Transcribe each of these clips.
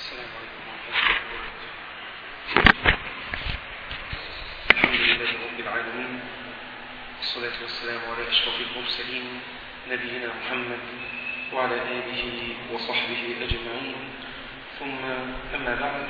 السلام عليكم ورحمة الله وبركاته الحمد لله رب العالمين والصلاة والسلام على أشرف المرسلين نبينا محمد وعلى آله وصحبه أجمعين ثم أما بعد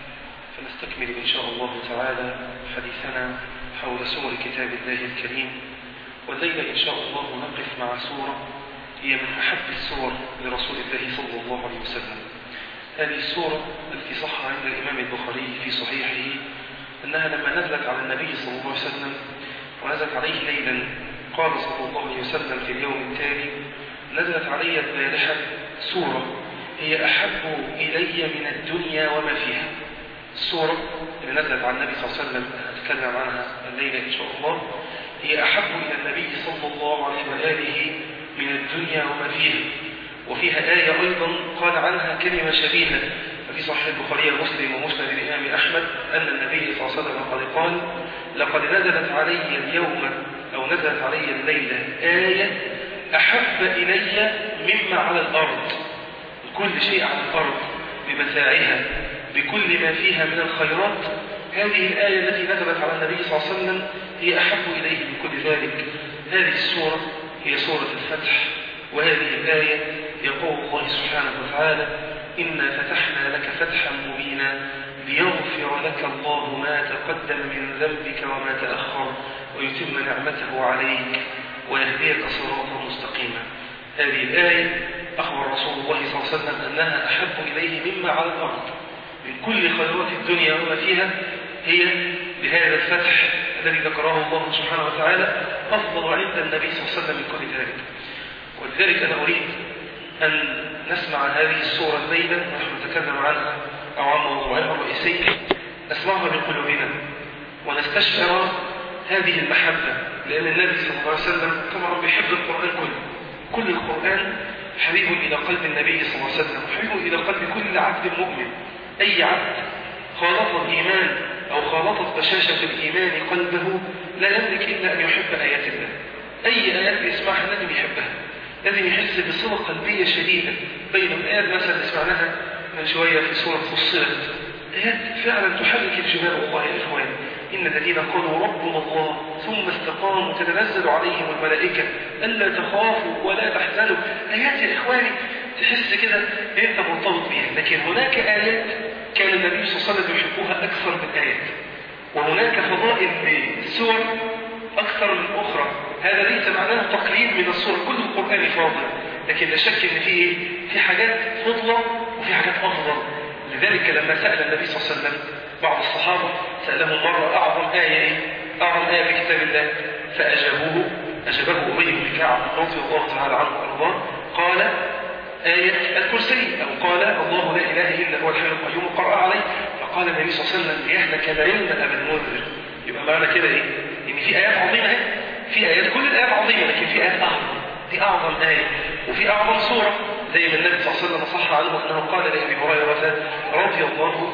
فنستكمل إن شاء الله تعالى حديثنا حول سور كتاب الله الكريم والليلة إن شاء الله نقف مع سورة هي من أحب السور لرسول الله صلى الله عليه وسلم هذه السورة التي صح عند الإمام البخاري في صحيحه أنها لما نزلت على النبي صلى الله عليه وسلم ونزلت عليه ليلا قال صلى الله عليه وسلم في اليوم التالي نزلت علي البارحة سورة هي أحب إلي من الدنيا وما فيها السورة اللي نزلت على النبي صلى الله عليه وسلم أتكلم عنها الليلة إن شاء الله هي أحب إلى النبي صلى الله عليه وآله من الدنيا وما فيها وفيها آية أيضا قال عنها كلمة شبيهة في صحيح البخاري ومسلم ومسند الإمام أحمد أن النبي صلى الله عليه وسلم قد قال لقد نزلت علي اليوم أو نزلت علي الليلة آية أحب إلي مما على الأرض كل شيء على الأرض بمتاعها بكل ما فيها من الخيرات هذه الآية التي نزلت على النبي صلى الله عليه وسلم هي أحب إليه من كل ذلك هذه السورة هي سورة الفتح وهذه الآية يقول الله سبحانه وتعالى إنا فتحنا لك فتحا مبينا ليغفر لك الله ما تقدم من ذنبك وما تأخر ويتم نعمته عليك ويهديك صراطا مستقيما هذه الآية أخبر رسول الله صلى الله عليه وسلم أنها أحب إليه مما على الأرض من كل خيرات الدنيا وما فيها هي بهذا الفتح الذي ذكره الله سبحانه وتعالى أفضل عند النبي صلى الله عليه وسلم من كل ذلك ولذلك أنا أريد أن نسمع هذه الصورة الليلة ونحن نتكلم عنها أو عن موضوعها الرئيسي نسمعها بقلوبنا ونستشعر هذه المحبة لأن النبي صلى الله عليه وسلم طبعا بيحب القرآن كله كل القرآن حبيب إلى قلب النبي صلى الله عليه وسلم وحبيب إلى قلب كل عبد مؤمن أي عبد خالط الإيمان أو خالطت بشاشة الإيمان قلبه لا يملك إلا أن يحب آيات الله أي آيات يسمعها لازم يحبها لازم يحس بصلة قلبية شديدة بين الآيات مثلا سمعناها من شوية في سورة فصلت آيات فعلا تحرك الجبال والله يا إخوان إن الذين قالوا ربنا الله ثم استقاموا تتنزل عليهم الملائكة ألا تخافوا ولا تحزنوا آيات يا إخواني تحس كده إن أنت مرتبط بيها لكن هناك آيات كان النبي صلى الله عليه وسلم يحبها أكثر من آيات وهناك فضائل للسور أكثر من أخرى هذا ليس معناه تقليد من الصورة كل القرآن فاضل لكن لا شك ان في ايه في حاجات فضلة وفي حاجات أفضل لذلك لما سأل النبي صلى الله عليه وسلم بعض الصحابة سألهم مرة أعظم آية ايه أعظم آية في كتاب الله فأجابوه أجابه أبي بن كعب رضي الله تعالى عنه وأرضاه قال آية الكرسي أو قال الله لا إله إلا هو الحي القيوم قرأ عليه فقال النبي صلى الله عليه وسلم ليهلك العلم أبا المنذر يبقى معنى كده إيه؟ إن في آيات عظيمة اهي في آيات كل الآيات عظيمة لكن في آيات أعظم دي أعظم آية وفي أعظم سورة زي ما النبي صلى الله عليه وسلم صح عنه أنه قال لأبي هريرة رضي الله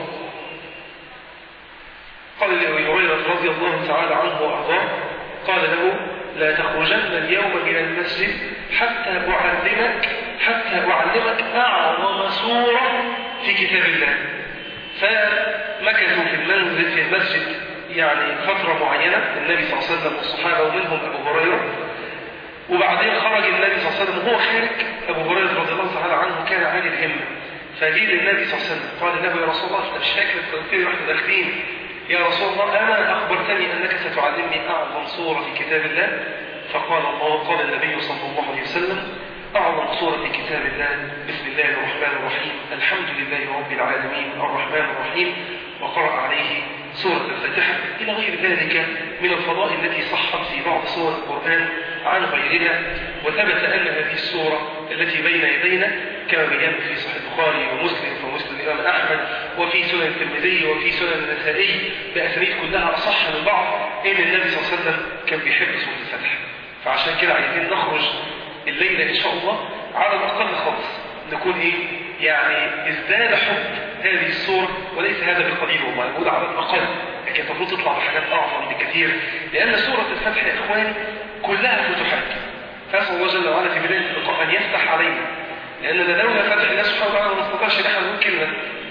قال لأبي هريرة رضي الله تعالى عنه وأرضاه قال له لا تخرجن اليوم من المسجد حتى أعلمك حتى أعلمك أعظم سورة في كتاب الله فمكثوا في المنزل في المسجد يعني فترة معينة النبي صلى الله عليه وسلم والصحابة ومنهم أبو هريرة وبعدين خرج النبي صلى الله عليه وسلم وهو خارج أبو هريرة رضي الله تعالى عنه كان عالي الهمة فجيل النبي صلى الله عليه وسلم قال له يا رسول الله أنت مش فاكر قلت لي واحنا داخلين يا رسول الله أنا أخبرتني أنك ستعلمني أعظم سورة في كتاب الله فقال الله قال النبي صلى الله عليه وسلم أعظم سورة في كتاب الله بسم الله الرحمن الرحيم الحمد لله رب العالمين الرحمن الرحيم وقرأ عليه سورة الفاتحة إلى غير ذلك من الفضائل التي صحت في بعض سور القرآن عن غيرها وثبت أن هذه السورة التي بين يدينا كما بيان في صحيح البخاري ومسلم ومسلم الإمام أحمد وفي سنن الترمذي وفي سنن النسائي بأسانيد كلها أصح من بعض إن النبي صلى الله عليه وسلم كان بيحب سورة الفتح فعشان كده عايزين نخرج الليلة إن شاء الله على الأقل خالص نكون إيه يعني ازداد حب هذه الصورة وليس هذا بالقليل والله نقول على الأقل لكن المفروض تطلع بحاجات أعظم بكثير لأن سورة الفتح يا إخواني كلها فتوحات فأسأل الله جل وعلا في بداية اللقاء أن يفتح علينا لأننا لولا فتح الله سبحانه وتعالى ما نستطيعش نحن نقول كلمة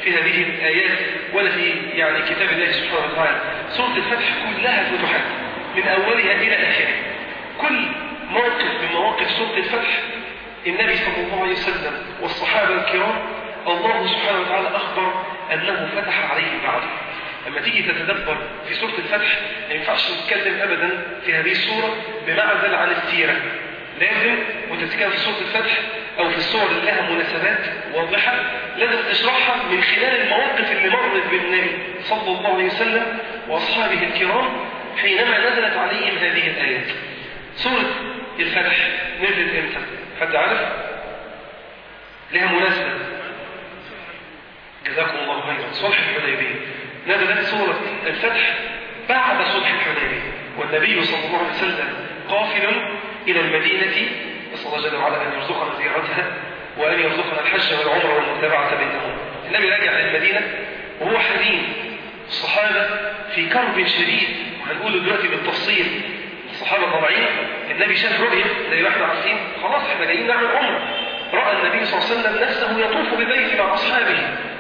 في هذه الآيات ولا في يعني كتاب الله سبحانه وتعالى سورة الفتح كلها فتوحات من أولها إلى آخرها كل موقف من مواقف سورة الفتح النبي صلى الله عليه وسلم والصحابة الكرام الله سبحانه وتعالى أخبر أنه فتح عليه بعده لما تيجي تتدبر في سورة الفتح ما ينفعش نتكلم أبدا في هذه السورة بمعزل عن السيرة لازم وانت بتتكلم في سورة الفتح أو في الصور اللي لها مناسبات واضحة لازم تشرحها من خلال المواقف اللي مرت بالنبي صلى الله عليه وسلم وأصحابه الكرام حينما نزلت عليهم هذه الآيات سورة الفتح نزلت امتى؟ حد عارف؟ لها مناسبة جزاكم الله خيرا صلح الحديبية نزلت سورة الفتح بعد صلح الحديبية والنبي صلى الله عليه وسلم قافل إلى المدينة نسأل الله جل وعلا أن يرزقنا زيارتها وأن يرزقنا الحج والعمرة والمتابعة بينهم النبي راجع للمدينة وهو حزين الصحابة في كرب شديد وهنقوله دلوقتي بالتفصيل الصحابة طالعين النبي شاف رؤية زي ما احنا عارفين خلاص احنا جايين نعمل عمرة رأى النبي صلى الله عليه وسلم نفسه يطوف بالبيت مع أصحابه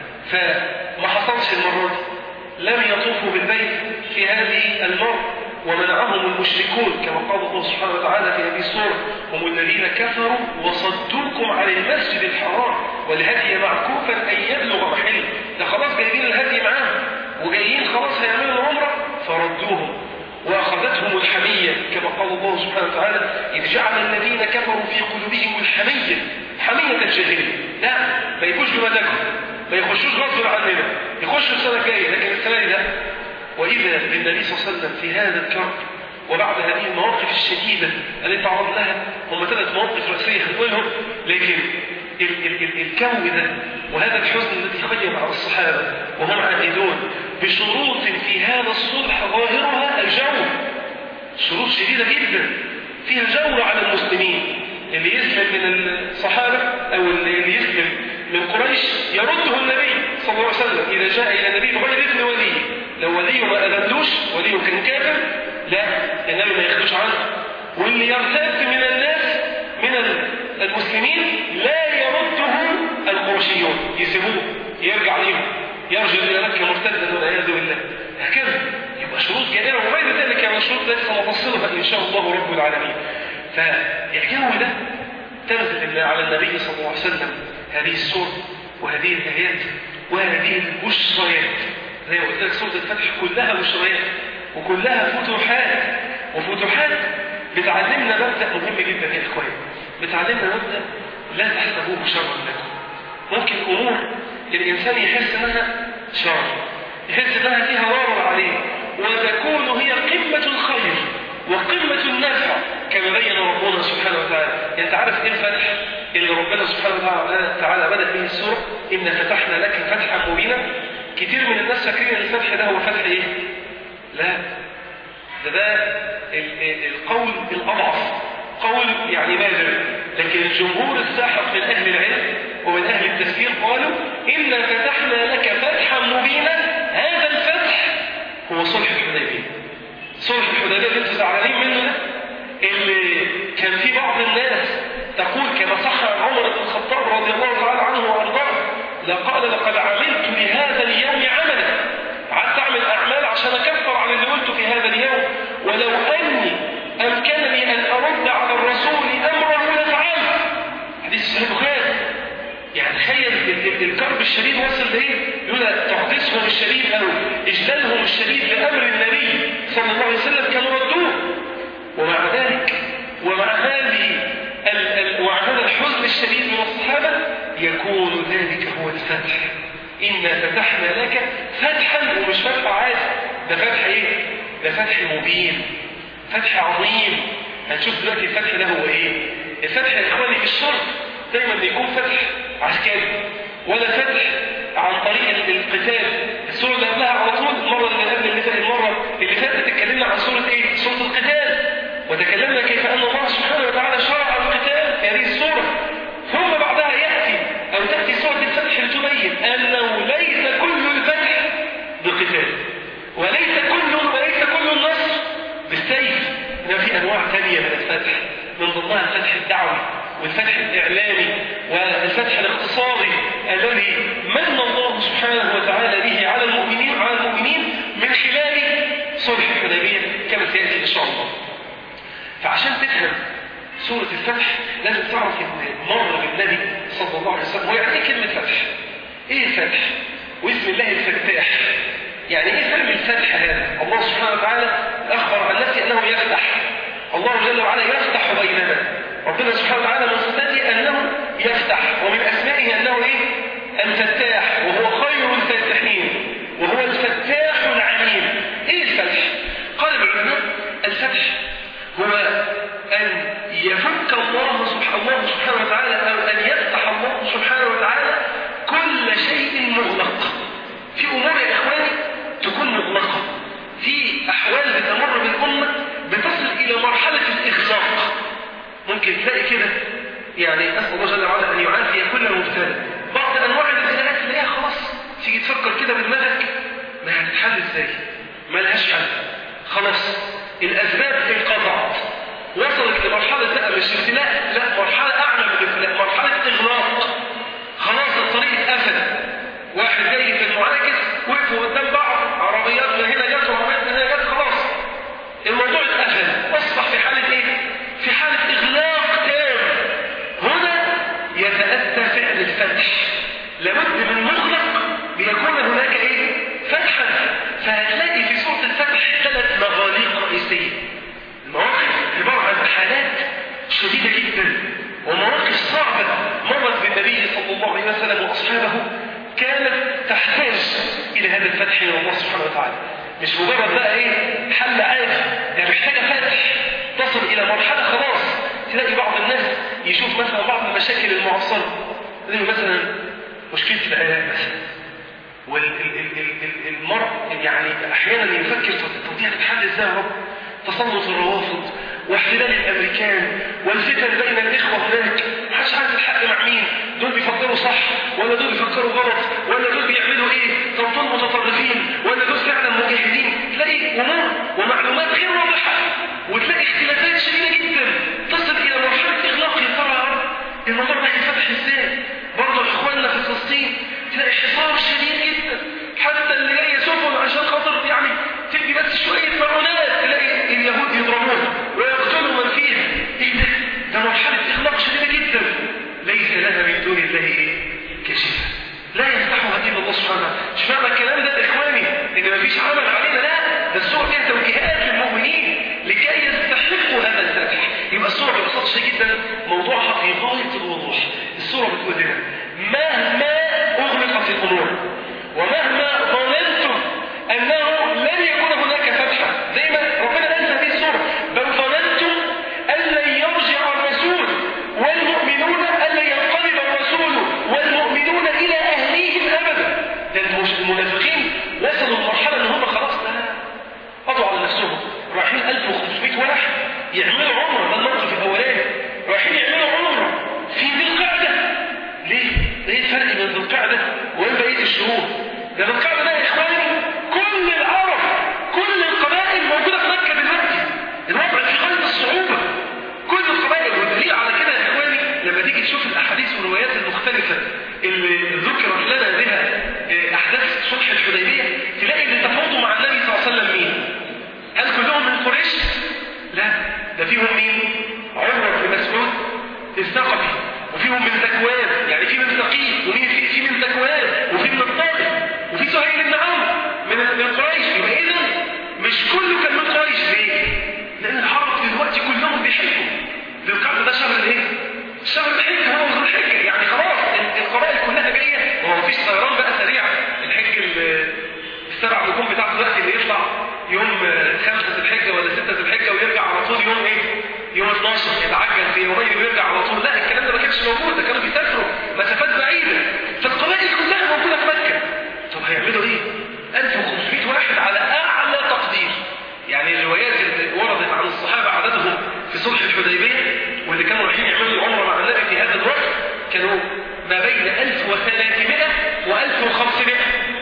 فما حصلش المرة دي لم يطوفوا بالبيت في هذه المرة ومنعهم المشركون كما قال الله سبحانه وتعالى في هذه السورة هم الذين كفروا وصدوكم عن المسجد الحرام والهدي معكوفا أن يبلغ محله ده خلاص جايبين الهدي معاهم وجايين خلاص هيعملوا العمرة فردوهم وأخذتهم الحمية كما قال الله سبحانه وتعالى إذ جعل الذين كفروا في قلوبهم الحمية حمية الجاهلية لا ما يكونش بمزاجهم ما يخشوش غصب عننا يخشوا السنة الجاية لكن السنة دي لا وإذا بالنبي صلى الله عليه وسلم في هذا الكرب وبعد هذه المواقف الشديدة التي تعرض لها هم ثلاث مواقف رئيسية هنقولهم لكن ال ال ال الكو ده وهذا الحزن الذي خيم على الصحابة وهم عائدون بشروط في هذا الصلح ظاهرها الجور شروط شديدة جدا فيها جور على المسلمين اللي يسلم من الصحابة أو اللي يسلم من قريش يرده النبي صلى الله عليه وسلم إذا جاء إلى النبي بغير إذن وليه لو وليه ما أذنلوش وليه كان كافر لا النبي ما ياخدوش عنه واللي يرتد من الناس من المسلمين لا يرده القرشيون يسيبوه يرجع ليهم يرجع إلى مكة مرتدا والعياذ بالله هكذا يبقى شروط جائرة وغير ذلك يعني شروط لسه مفصلها إن شاء الله رب العالمين فالجو ده تنزل على النبي صلى الله عليه وسلم هذه السورة وهذه الآيات وهذه البشريات زي ما قلت لك سورة الفتح كلها بشريات وكلها فتوحات وفتوحات بتعلمنا مبدأ مهم جدا يا إخوان بتعلمنا مبدأ لا تحسبوه شرا لكم ممكن أمور الإنسان يحس إنها شر يحس إنها فيها ضرر عليه وتكون هي قمة الخير وقمة النفع كما بين ربنا سبحانه وتعالى يعني انت عارف ايه الفتح اللي ربنا سبحانه وتعالى بدأ به السورة إن فتحنا لك فتحا مبينا كتير من الناس فاكرين ان الفتح ده هو فتح ايه لا ده ده القول الأضعف قول يعني نادر لكن الجمهور الساحق من أهل العلم ومن أهل التفسير قالوا إنا فتحنا لك فتحا مبينا هذا الفتح هو صلح الحديبية صلح الحديبية اللي انتوا زعلانين منه ده اللي كان في بعض الناس تقول كما صح عن عمر بن الخطاب رضي الله تعالى عنه وارضاه لقال لقد عملت لهذا اليوم عملا قعدت اعمل اعمال عشان اكفر عن اللي قلته في هذا اليوم ولو اني امكنني ان ارد على الرسول امره لفعلت حديث صحيح البخاري يعني تخيل الكرب الشديد وصل لايه؟ يقول تحديثهم الشديد او اجلالهم الشديد لامر النبي صلى الله عليه وسلم كانوا ردوه ومع ذلك ومع هذه ومع هذا الحزن الشديد من الصحابه يكون ذلك هو الفتح إنا فتحنا لك فتحا ومش فتح عادي ده فتح ايه؟ ده فتح مبين فتح عظيم هنشوف دلوقتي الفتح ده هو ايه؟ الفتح يا اخواني مش شرط دايما بيكون فتح عسكري ولا فتح عن طريق القتال السورة اللي قبلها على طول المرة اللي قبل اللي المرة اللي فاتت اتكلمنا عن سورة ايه؟ سورة القتال وتكلمنا كيف أن الله سبحانه وتعالى شرع القتال في هذه السورة ثم بعدها يأتي أو تأتي سورة الفتح لتبين أنه ليس كل الفتح بقتال وليس كل وليس كل النصر بالسيف إنما في أنواع ثانية من الفتح من ضمنها الفتح الدعوي والفتح الإعلامي والفتح الاقتصادي الذي من الله سبحانه تفهم سورة الفتح لازم تعرف ان مر بالنبي صلى الله عليه وسلم ويعني ايه كلمة فتح؟ ايه الفتح؟ واسم الله الفتاح يعني ايه فهم الفتح هذا؟ الله سبحانه وتعالى اخبر عن نفسه انه يفتح الله جل وعلا يفتح بيننا ربنا سبحانه وتعالى من صفاته انه يفتح ومن اسمائه انه ايه؟ الفتاح وهو خير الفاتحين وهو الفتاح العليم ايه الفتح؟ قال العلماء الفتح هو أن يفك الله سبحانه, الله سبحانه وتعالى أو أن يفتح الله سبحانه وتعالى كل شيء مغلق في أمور يا إخواني تكون مغلقة في أحوال بتمر بالأمة بتصل إلى مرحلة الإغلاق ممكن تلاقي كده يعني أسأل الله جل وعلا أن يعافي كل مبتلى بعض أنواع الابتلاءات تلاقيها خلاص تيجي تفكر كده بدماغك ما هتتحل ازاي ما لهاش حل خلاص الأسباب انقطعت وصلت لمرحلة بقى مش ابتلاء لا مرحلة أعلى من الابتلاء مرحلة إغلاق خلاص الطريق اتقفل واحد جاي في المعاكس وقفوا قدام بعض عربيات من هنا جت وعربيات من هنا جت خلاص الموضوع اتقفل أصبح في حالة إيه؟ في حالة إغلاق تام هنا يتأتى فعل الفتح لابد من مغلق ليكون هناك إيه؟ فتحا فهتلاقي في سورة الفتح ثلاث مغاليق رئيسية المواقف عبارة عن حالات شديدة جدا ومواقف صعبة مرت بالنبي صلى الله عليه وسلم وأصحابه كانت تحتاج إلى هذا الفتح من الله سبحانه وتعالى مش مجرد بقى إيه حل عادي ده محتاجة فتح تصل إلى مرحلة خلاص تلاقي بعض الناس يشوف مثلا بعض المشاكل المعاصرة زي مثلا مشكلة العراق مثلا والمرء يعني احيانا يفكر طب دي هتتحل ازاي يا رب تسلط الروافض واحتلال الامريكان والفتن بين الاخوه هناك محدش عارف الحق مع مين دول بيفكروا صح ولا دول بيفكروا غلط ولا دول بيعملوا ايه طب دول متطرفين ولا دول فعلا مجاهدين تلاقي امور ومعلومات غير واضحه وتلاقي اختلافات شديده جدا تصل الى مرحله اغلاق يا ترى يا رب الموضوع ده هيتفتح ازاي برضه اخواننا في فلسطين تلاقي حصار شديد جدا حتى اللي جاي سفن عشان خاطر يعني تدي بس شويه معونات تلاقي اليهود يضربوها ويقتلوا من فيها ايه ده؟ ده مرحله اغلاق شديده جدا ليس لها من دون الله ايه؟ كشفه لا يفتحها الا الله سبحانه وتعالى مش معنى الكلام ده اخواني ان مفيش عمل علينا لا ده السوره فيها توجيهات للمؤمنين لكي يستحقوا هذا الفتح يبقى السوره ببساطه شديده جدا موضوعها في غايه الوضوح السوره بتقول لنا مهما اغلقت الامور ومهما ظننتم انه لن يكون هناك فتحا زي ما ربنا قال في السوره بل ظننتم ان لن يرجع الرسول والمؤمنون ان لن ينقلب الرسول والمؤمنون الى اهليهم ابدا ده المنافقين وصلوا لمرحله ان هم خلاص لا قضوا على نفسهم رايحين 1500 واحد يعملوا عمره ده الموقف الاولاني رايحين يعملوا عمره في ذي القعده ليه؟ ايه الفرق بين ذي القعده وبين بقيه الشهور؟ ده ذي القعده ده يا اخواني كل العرب كل القبائل موجوده في مكه دلوقتي الوضع في غايه الصعوبه كل القبائل والدليل على كده يا اخواني لما تيجي تشوف الاحاديث والروايات المختلفه اللي ذكرت لنا بها احداث صلح الحديبيه تلاقي اللي تفاوضوا مع النبي صلى الله عليه وسلم مين؟ هل كلهم من قريش؟ لا ده فيهم مين؟ عمر بن مسعود الثقفي وفيهم من ذكوان يعني في من ثقيف ومين في, في من ذكوان وفي من الطائف وفي سهيل بن عمرو من من قريش يبقى اذا مش كله كان من قريش ليه؟ لان العرب دلوقتي كلهم بيحبوا ذي القعده ده شهر الايه؟ شهر الحج هو ذو الحجه يعني خلاص القبائل كلها جايه وهو مفيش طيران بقى سريع الحج السبع نجوم بتاعته دلوقتي اللي يطلع يوم خمسة الحجة ولا ستة الحجة ويرجع على طول يوم ايه؟ يوم 12 يتعجل في يومين ويرجع على طول لا الكلام ده ما كانش موجود ده كانوا بيسافروا مسافات بعيدة فالقبائل كلها موجودة في مكة طب هيعملوا ايه؟ 1500 واحد على أعلى تقدير يعني الروايات اللي وردت عن الصحابة عددهم في صلح الحديبية واللي كانوا رايحين يعملوا العمرة مع النبي في هذا الوقت كانوا ما بين 1300 و 1500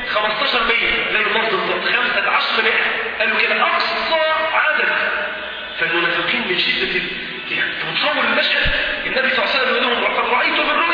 15 مية زي اللفظ بالظبط 15 مئة قالوا كده أقصى عدد فالمنافقين من شدة يعني متصور المشهد النبي صلى الله عليه وسلم يقول لهم لقد رأيت بالرؤيا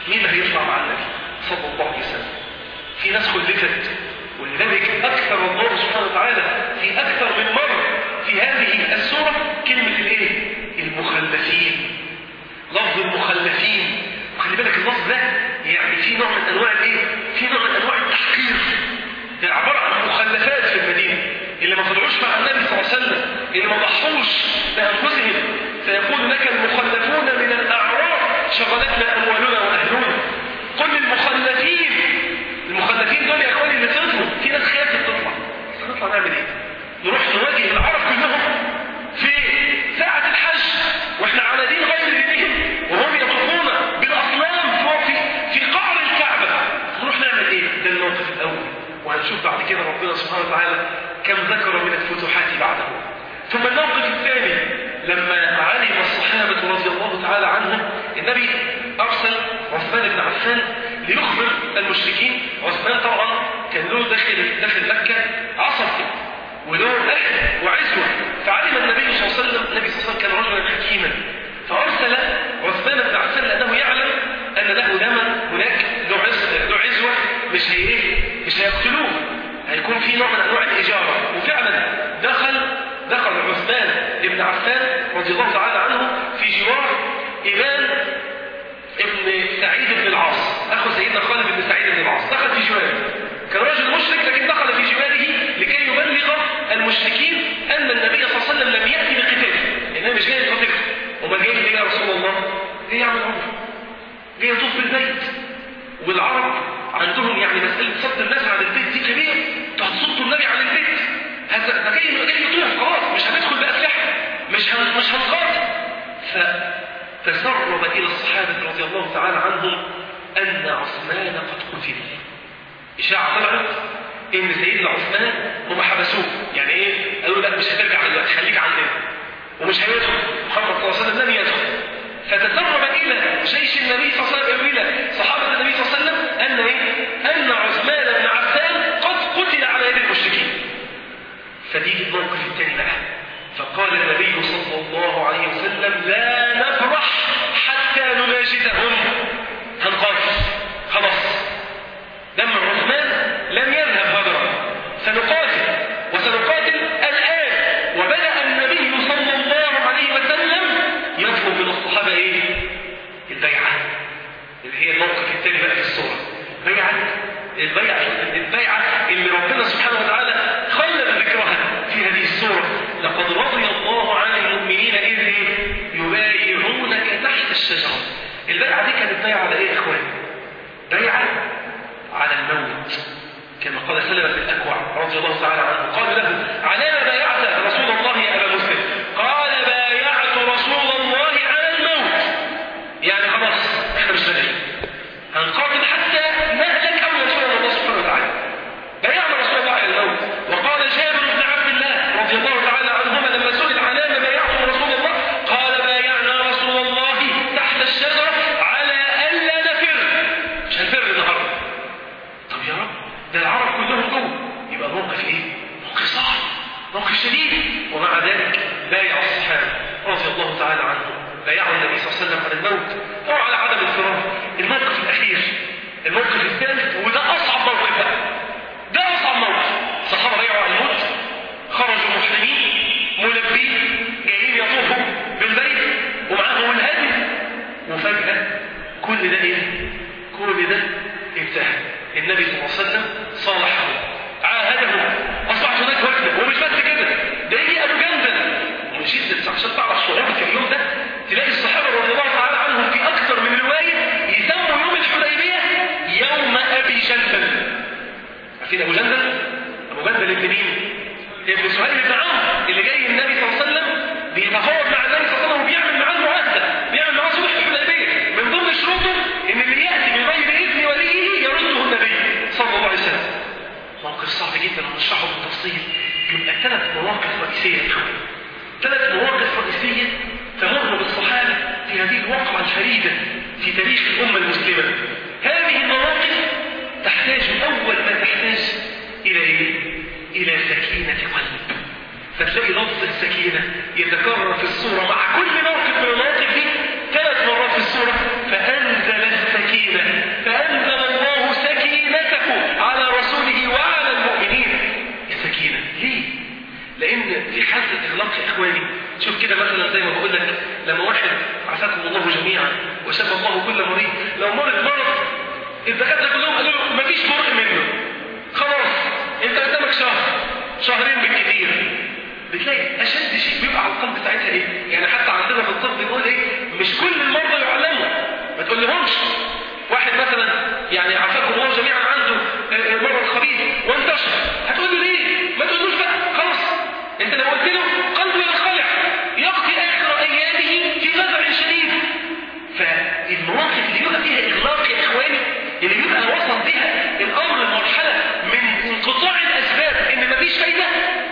مين هيطلع مع النبي صلى الله عليه وسلم في ناس خلفت ولذلك أكثر الله سبحانه وتعالى في أكثر من مرة في هذه السورة كلمة الايه؟ المخلفين لفظ المخلفين وخلي بالك اللفظ ده يعني في نوع من انواع الايه؟ في نوع من انواع التحقير ده عبارة عن مخلفات في المدينة اللي ما طلعوش مع النبي صلى الله عليه وسلم اللي ما ضحوش بأنفسهم فيقول لك المخلفون من الأعراب شغلتنا أموالنا وأهلنا قل للمخلفين المخلفين دول يا اخواني اللي طلعوا في ناس خافت تطلع نطلع نعمل ايه؟ نروح نواجه العرب كلهم في ساعة الحج واحنا على دين غير دينهم وهم يطوفون بالاصنام في في قعر الكعبة نروح نعمل ايه؟ ده الموقف الاول وهنشوف بعد كده ربنا سبحانه وتعالى كم ذكر من الفتوحات بعده ثم الموقف الثاني لما علم الصحابة رضي الله تعالى عنهم النبي أرسل عثمان بن عفان ليخبر المشركين عثمان طبعا كان له داخل داخل مكة عصر وله أهل وعزوة فعلم النبي صلى الله عليه وسلم النبي صلى الله عليه وسلم كان رجلا حكيما فأرسل عثمان بن عفان لأنه يعلم أن له دما هناك له عز- له عزوة مش هي إيه؟ مش هيقتلوه هيكون في نوع من أنواع الإجارة وفعلا دخل دخل عثمان بن عفان رضي الله تعالى عنه في جوار إمام ابن سعيد بن العاص أخو سيدنا خالد بن سعيد بن العاص دخل في جواره كان رجل مشرك لكن دخل في جواره لكي يبلغ المشركين أن النبي صلى الله عليه وسلم لم يأتي بقتال إنه مش جاي يقتل وما جاي ليه يا رسول الله جاي يعمل عمره جاي يطوف بالبيت والعرب عندهم يعني مسألة صد الناس عن البيت دي كبيرة هتصدوا النبي عن البيت هذا ده جاي جاي يطوف خلاص مش هندخل بأسلحة مش هن مش هنقاتل فتسرب إلى الصحابة رضي الله تعالى عنهم أن عثمان قد قتل إشاعة طلعت إن سيدنا عثمان هم حبسوه يعني إيه؟ قالوا لا مش هترجع دلوقتي خليك عندنا ومش هيدخل محمد صلى الله عليه وسلم لن يدخل فتسرب إلى جيش النبي صلى الله عليه وسلم إلى صحابة النبي صلى الله عليه وسلم أن إيه؟ أن عثمان بن عفان قد قتل على يد المشركين فدي الموقف الثاني بقى فقال النبي صلى الله عليه وسلم لا نفرح حتى نناجدهم هنقاتل خلاص دم عثمان لم يذهب هدرا سنقاتل وسنقاتل الآن وبدأ النبي صلى الله عليه وسلم يطلب من الصحابة إيه؟ البيعة اللي هي الموقف الثاني بقى في الصورة بيعة البيعة البيعة اللي ربنا سبحانه وتعالى خلد ذكرها في هذه السورة لقد رضي الله عن المؤمنين إذ يبايعونك تحت الشجرة البيعة دي كانت بيعة على إيه يا إخوان؟ بيعة على الموت كما قال سلمة بن الأكوع رضي الله تعالى عنه قال له على ما بايعت رسول الله يا أبا مسلم قال بايعت رسول الله على الموت يعني خلاص احنا مش راجعين هنقاتل حتى نهلك أو ينصرنا الله سبحانه وتعالى بايعنا رسول الله على الموت وقال جابر بن عبد الله رضي الله تعالى عنهما لما سئل على ما بايعتم رسول الله قال بايعنا رسول الله تحت الشجرة على ألا نفر مش هنفر النهارده طب يا رب ده العرب كلهم جوه يبقى موقف ايه؟ موقف صعب موقف شديد ومع ذلك بايع الصحابه رضي الله تعالى عنهم بايعوا النبي صلى الله عليه وسلم على الموت او على عدم الفرار الموقف الاخير الموقف الثالث وده اصعب موقف بقى ده اصعب موقف الصحابه بايعوا على الموت خرجوا محرمين ملبين جايين يطوفوا بالبيت ومعاهم الهدي وفجاه كل ده ايه؟ كل ده انتهى النبي صلى الله عليه وسلم صالحه عاهده اصبحت هناك وجبه ومش بس كده ده يجي ابو جندل من شده عشان تعرف صعوبه اليوم ده تلاقي الصحابه رضي الله تعالى عنهم في اكثر من روايه يسموا يوم الحديبيه يوم ابي جندل عارفين ابو جندل؟ ابو جندل ابن مين؟ ابن سهيل بن عمرو اللي جاي النبي صلى الله عليه وسلم بيتفاوض مع النبي صلى الله عليه وسلم وبيعمل معاه المعاهده بيعمل معاه صلح الحديبيه من ضمن شروطه ان اللي ياتي بغير اذن وليه يرده النبي صلى الله عليه وسلم موقف صعب جدا ونشرحه بالتفصيل يبقى ثلاث مواقف رئيسيه يا اخوان ثلاث مواقف رئيسيه تمر بالصحابه في هذه الواقعه الفريده في تاريخ الامه المسلمه هذه المواقف تحتاج اول ما تحتاج الى ايه الى سكينه قلب فتلاقي لفظ السكينة يتكرر في السورة مع كل موقف من المواقف دي ثلاث مرات في السورة فأنزل السكينة وشفى الله كل مريض لو مرض مرض الدكاتره كلهم قالوا له مفيش فرق منه خلاص انت قدامك شهر شهرين بالكثير بتلاقي اشد شيء بيبقى على القلب ساعتها ايه يعني حتى عندنا في الطب بنقول ايه مش كل المرضى يعلموا ما تقول لهمش واحد مثلا يعني عافاكم الله جميعا عنده آه، آه، مرض خبيث وانتشر هتقول له ليه ما تقولوش بقى خلاص انت لو قلت له قلبه ينخلع يقضي اخر ايامه في فزع شديد فالمواقف اللي بيبقى فيها اغلاق يا اخواني اللي بيبقى وصل بها الامر لمرحله من انقطاع الاسباب ان مفيش فايده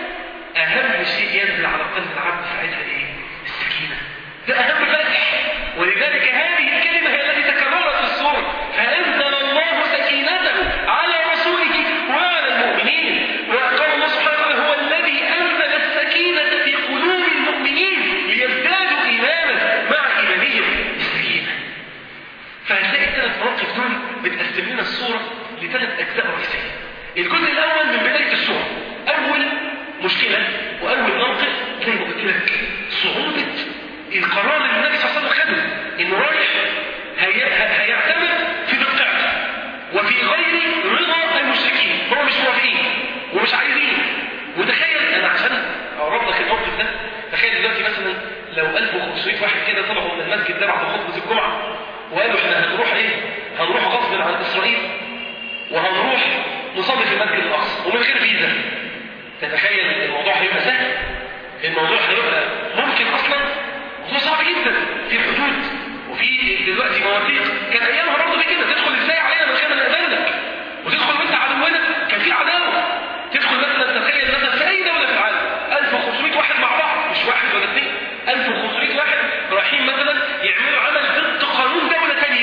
اهم شيء ينزل على قلب العبد ساعتها ايه السكينه ده اهم فتح ولذلك هذه الكلمه هي التي تكررت في السوره فانزل الله سكينته على رسوله وعلى المؤمنين وقال الله سبحانه وتعالى هو الذي انزل السكينه في قلوب المؤمنين ليزدادوا ايمانا مع ايمانهم السكينه فهتلاقي الثلاث مواقف دول بتقسم لنا الصوره لثلاث اجزاء رئيسيه الجزء الاول من بدايه السوره اول مشكله واول موقف زي ما قلت لك صعوبه القرار اللي النبي صلى الله عليه وسلم خده انه رايح هي... ه- هيعتمد في دقته وفي غير رضا المشركين هم مش موافقين ومش عايزين وتخيل انا عشان اقرب لك الموقف ده تخيل دلوقتي مثلا لو 1500 واحد كده طلعوا من المسجد ده بعد خطبه الجمعه وقالوا احنا هنروح ايه؟ هنروح غصب عن اسرائيل وهنروح نصلي في المسجد الاقصى ومن غير فيزا تتخيل الموضوع هيبقى سهل الموضوع هيبقى ممكن اصلا موضوع صعب جدا في حدود وفي دلوقتي مواثيق كان ايامها برضه في كده تدخل ازاي علينا من غير ما نأذن لك وتدخل وانت عدونا كان في عداوه تدخل مثلا تخيل مثلا في اي دوله في العالم 1500 واحد مع بعض مش واحد ولا اثنين 1500 واحد رايحين مثلا يعملوا عمل ضد قانون دوله ثانيه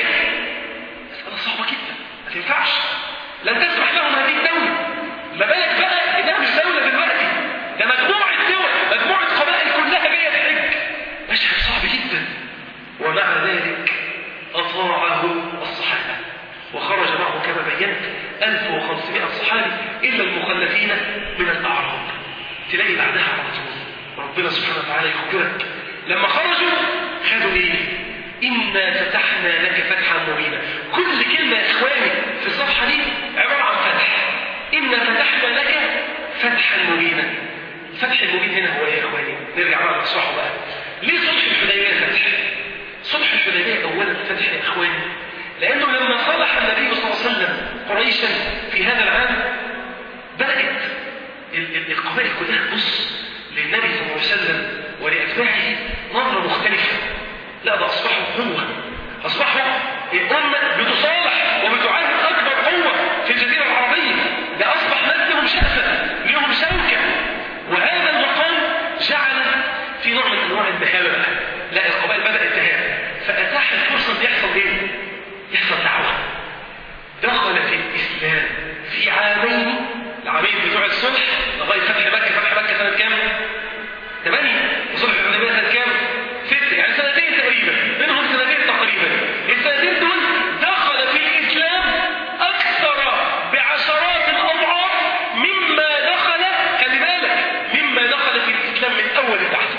مساله صعبه جدا ما تنفعش لن تسمح لهم هذه الدوله ما بالك بقى انها مش دوله دلوقتي ده مجموعه دول مجموعه قبائل كلها جايه تحج مشهد صعب جدا ومع ذلك اطاعه الصحابه وخرج معه كما بينت 1500 صحابي الا المخلفين من الاعراب تلاقي بعدها على طول ربنا سبحانه وتعالى يخبرك لما خرجوا خدوا ايه إنا فتحنا لك فتحا مبينا كل كلمة يا إخواني في الصفحة دي عبارة عن فتح إنا فتحنا لك فتحا مبينا الفتح المبين هنا هو إيه يا إخواني نرجع بقى نشرحه بقى ليه صلح الحديبية فتح صلح الحديبية أولا فتح يا إخواني لأنه لما صلح النبي صلى الله عليه وسلم قريشا في هذا العام بدأت ال- ال- القبائل كلها تبص للنبي صلى الله عليه وسلم ولأتباعه نظرة مختلفة لا ده أصبحوا قوة أصبحوا الأمة بتصالح وبتعاهد أكبر قوة في الجزيرة العربية ده أصبح ناس لهم شأفة لهم شوكة وهذا المقام جعل في نوع من أنواع البهامة بقى لا القبائل بدأت تهاب فأتاح الفرصة أن يحصل إيه؟ يحصل دعوة دخل في الإسلام في عامين العامين بتوع الصلح لغاية فتح مكة فتح مكة سنة كام؟ ثمانية وصلح الحديبية سنة كام؟ ستة يعني سنتين تقريبا منهم سنتين تقريبا السنتين دول دخل في الإسلام أكثر بعشرات الأضعاف مما دخل خلي بالك مما دخل في الإسلام من أول لتحت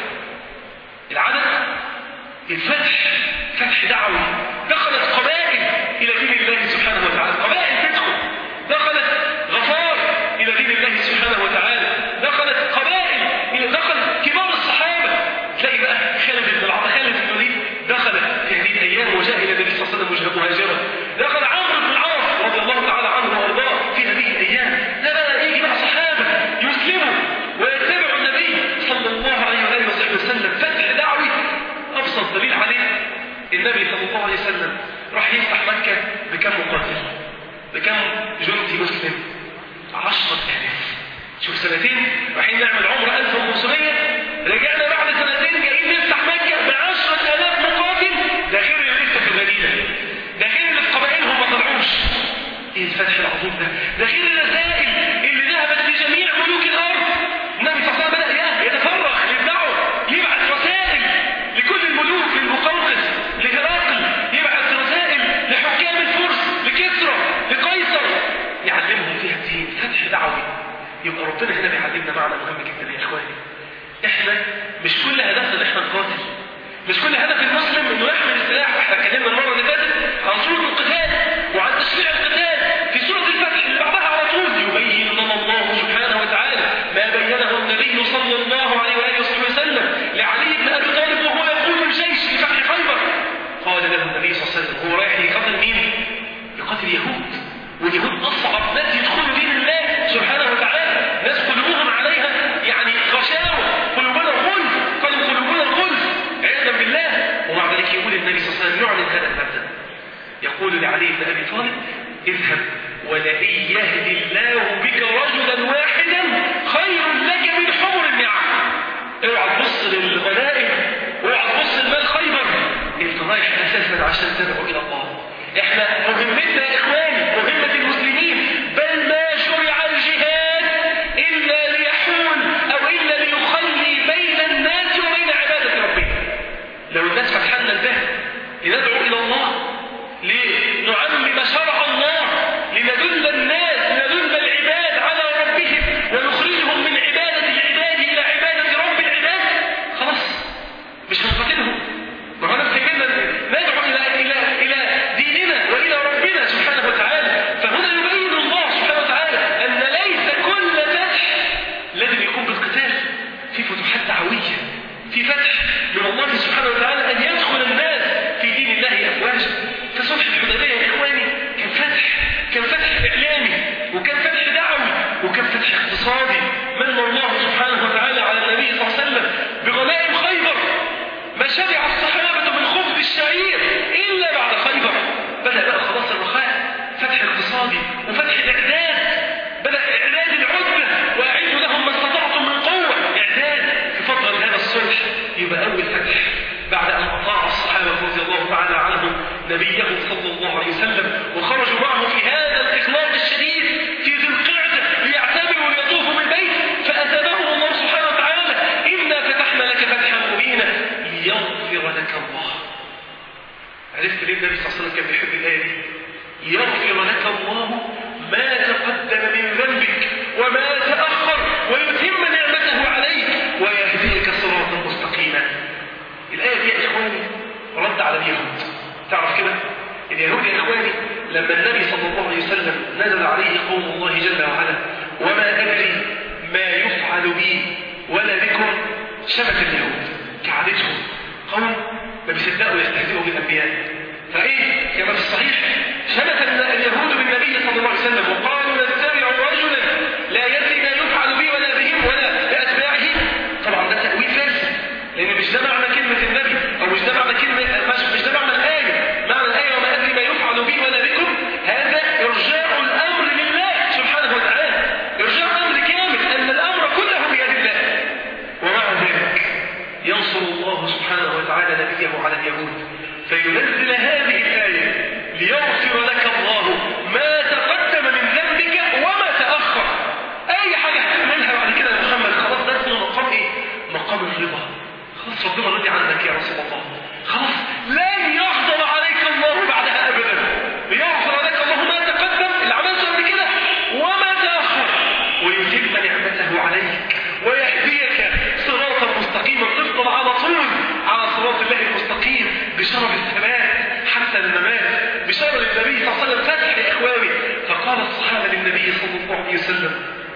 العدد الفتح فتح دعوي دخلت قبائل إلى دين الله سبحانه وتعالى قبائل تدخل دخلت غفار إلى دين الله سبحانه وتعالى دخلت قبائل إلى دخل كبار الصحابة تلاقي بقى خالد بن العاص خالد بن الوليد دخل في هذه الأيام وجاء إلى النبي صلى الله عليه وسلم وجهه مهاجرا دخل عمرو بن العاص رضي الله تعالى عنه وأرضاه في هذه الأيام ده بقى يجي مع صحابة يسلموا ويتبعوا النبي صلى الله عليه وآله وصحبه وسلم فتح دعوي أبسط دليل عليه النبي صلى الله عليه وسلم راح يفتح مكة بكم مقاتل بكم جندي مسلم عشرة آلاف شوف سنتين رايحين نعمل عمرة 1500 رجعنا بعد سنتين جايين نفتح مكة ب 10000 مقاتل ده غير اللي لسه في المدينة ده غير اللي في قبائلهم ما طلعوش ايه الفتح العظيم ده ده غير الرسائل اللي ذهبت في جميع ملوك الارض النبي صلى الله عليه وسلم بدأ يتفرغ للدعوة يبعث رسائل لكل الملوك للمقوقس لهرقل يبعث رسائل لحكام الفرس لكسرى لقيصر يعلمهم فيها الدين فتح دعوي يبقى ربنا هنا بيعلمنا معنى مهم جدا يا اخواني احنا مش كل هدفنا ان احنا نقاتل مش كل هدف المسلم انه يحمل السلاح احنا اتكلمنا المره النبي صلى الله عليه وسلم يعلن هذا المبدأ يقول لعلي بن أبي طالب اذهب ولئن يهدي الله بك رجلا واحدا خير لك من حمر النعم اوعى تبص للغنائم اوعى تبص لمال خيبر انت رايح اساسا عشان تدعو الى الله احنا مهمتنا يا اخواني مهمه المسلمين بل ما شرع الجهاد الا ليحول او الا ليخلي بين الناس وبين عباده ربهم لو الناس فتحنا الباب لندعو الى الله لنعمم شرع الله لندل الناس لندل العباد على ربهم ونخرجهم من عبادة العباد إلى عبادة رب العباد خلاص مش هنقاتلهم ما هو سيبنا ندعو إلى إلى إلى ديننا وإلى ربنا سبحانه وتعالى فهنا يبين الله سبحانه وتعالى أن ليس كل فتح لازم يكون بالقتال في فتوحات دعوية في فتح من الله سبحانه وتعالى أن يدخل الناس في دين الله أفواجا فصلح الحديبية يا إخواني كان فتح كان فتح إعلامي وكان فتح دعوي وكان فتح اقتصادي من الله سبحانه وتعالى على النبي صلى الله عليه وسلم بغنائم خيبر ما شبع الصحابة من خبز الشعير إلا بعد خيبر بدأ بقى خلاص الرخاء فتح اقتصادي وفتح الإعداد بدأ إعداد العدة وأعدوا لهم ما استطعتم من قوة إعداد يفضل هذا الصلح يبقى أول فتح بعد أن أطاع الصحابة رضي الله تعالى عنهم نبيه صلى الله عليه وسلم وخرجوا معه في هذا الإخلاص الشديد في ذي القعدة ليعتبروا ويطوفوا بالبيت فأثابهم الله سبحانه وتعالى إنا فتحنا لك فتحا مبينا ليغفر لك الله عرفت ليه النبي صلى الله عليه وسلم كان بيحب الآية دي يغفر لك الله ما تقدم من ذنبك وما تأخر ويتم نعمته عليك ويهديك صراطا مستقيما الآية دي يا إخواني رد على اليهود تعرف كده اليهود يا إخواني لما النبي صلى الله عليه وسلم نزل عليه قول الله جل وعلا وما أدري ما يفعل بي ولا بكم شبك اليهود كعادتهم قوم ما بيصدقوا يستهزئوا بالأنبياء فإيه كما في الصحيح شبك اليهود بالنبي صلى الله عليه وسلم وقالوا نتبع رجلا لا يدري ما يفعل بي ولا بهم ولا بأتباعه طبعا ده تأويل فاسد لأن مش ده معنى كلمة النبي أو مش ده معنى كلمة مش, مش ده معنى الآية معنى الآية وما أدري ما يفعل بي ولا بكم هذا إرجاع الأمر لله سبحانه وتعالى إرجاع أمر كامل أن الأمر كله بيد الله ومع ذلك ينصر الله سبحانه وتعالى نبيه على اليهود فينزل هذه الآية ليغفر لك الله ما تقدم من ذنبك وما تأخر أي حاجة هتعملها بعد كده يا محمد خلاص ده اسمه مقام إيه؟ مقام الرضا خلاص ربنا راضي عنك يا رسول الله خلاص لن يغضب عليك الله بعدها أبدا ليغفر لك الله ما تقدم اللي عملته قبل كده وما تأخر ويتم نعمته عليك ويهديك صراطا مستقيما تفضل على طول على صراط الله المستقيم بشرف الثبات حتى الممات بشرف النبي صلى الله عليه وسلم فتح يا إخواني فقال الصحابة للنبي صلى الله عليه وسلم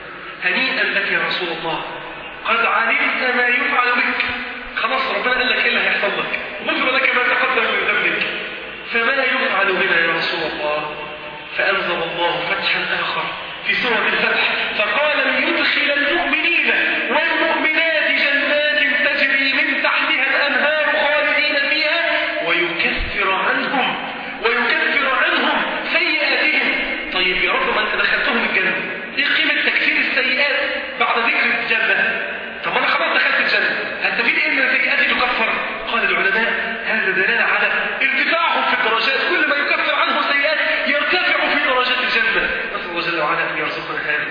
هنيئا لك يا رسول الله قد علمت ما يفعل بك خلاص ربنا قال لك ايه اللي هيحصل لك غفر لك ما تقدم من ذنبك فما يفعل بنا يا رسول الله فأنزل الله فتحا آخر في سورة الفتح فقال ليدخل المؤمنين والمؤمنات جنات تجري من تحتها الأنهار خالدين فيها ويكفر عنهم ويكفر عنهم سيئاتهم طيب يا رب ما انت دخلتهم الجنة ايه قيمة تكفير السيئات بعد ذكر الجنة طب انا خلاص دخلت الجنة هستفيد ايه من سيئاتي تكفر قال العلماء هذا دلالة على ارتفاعهم في الدرجات كل ما يكفر عنه سيئات يرتفع في درجات الجنة نسأل الله جل وعلا ان يرزقنا هذا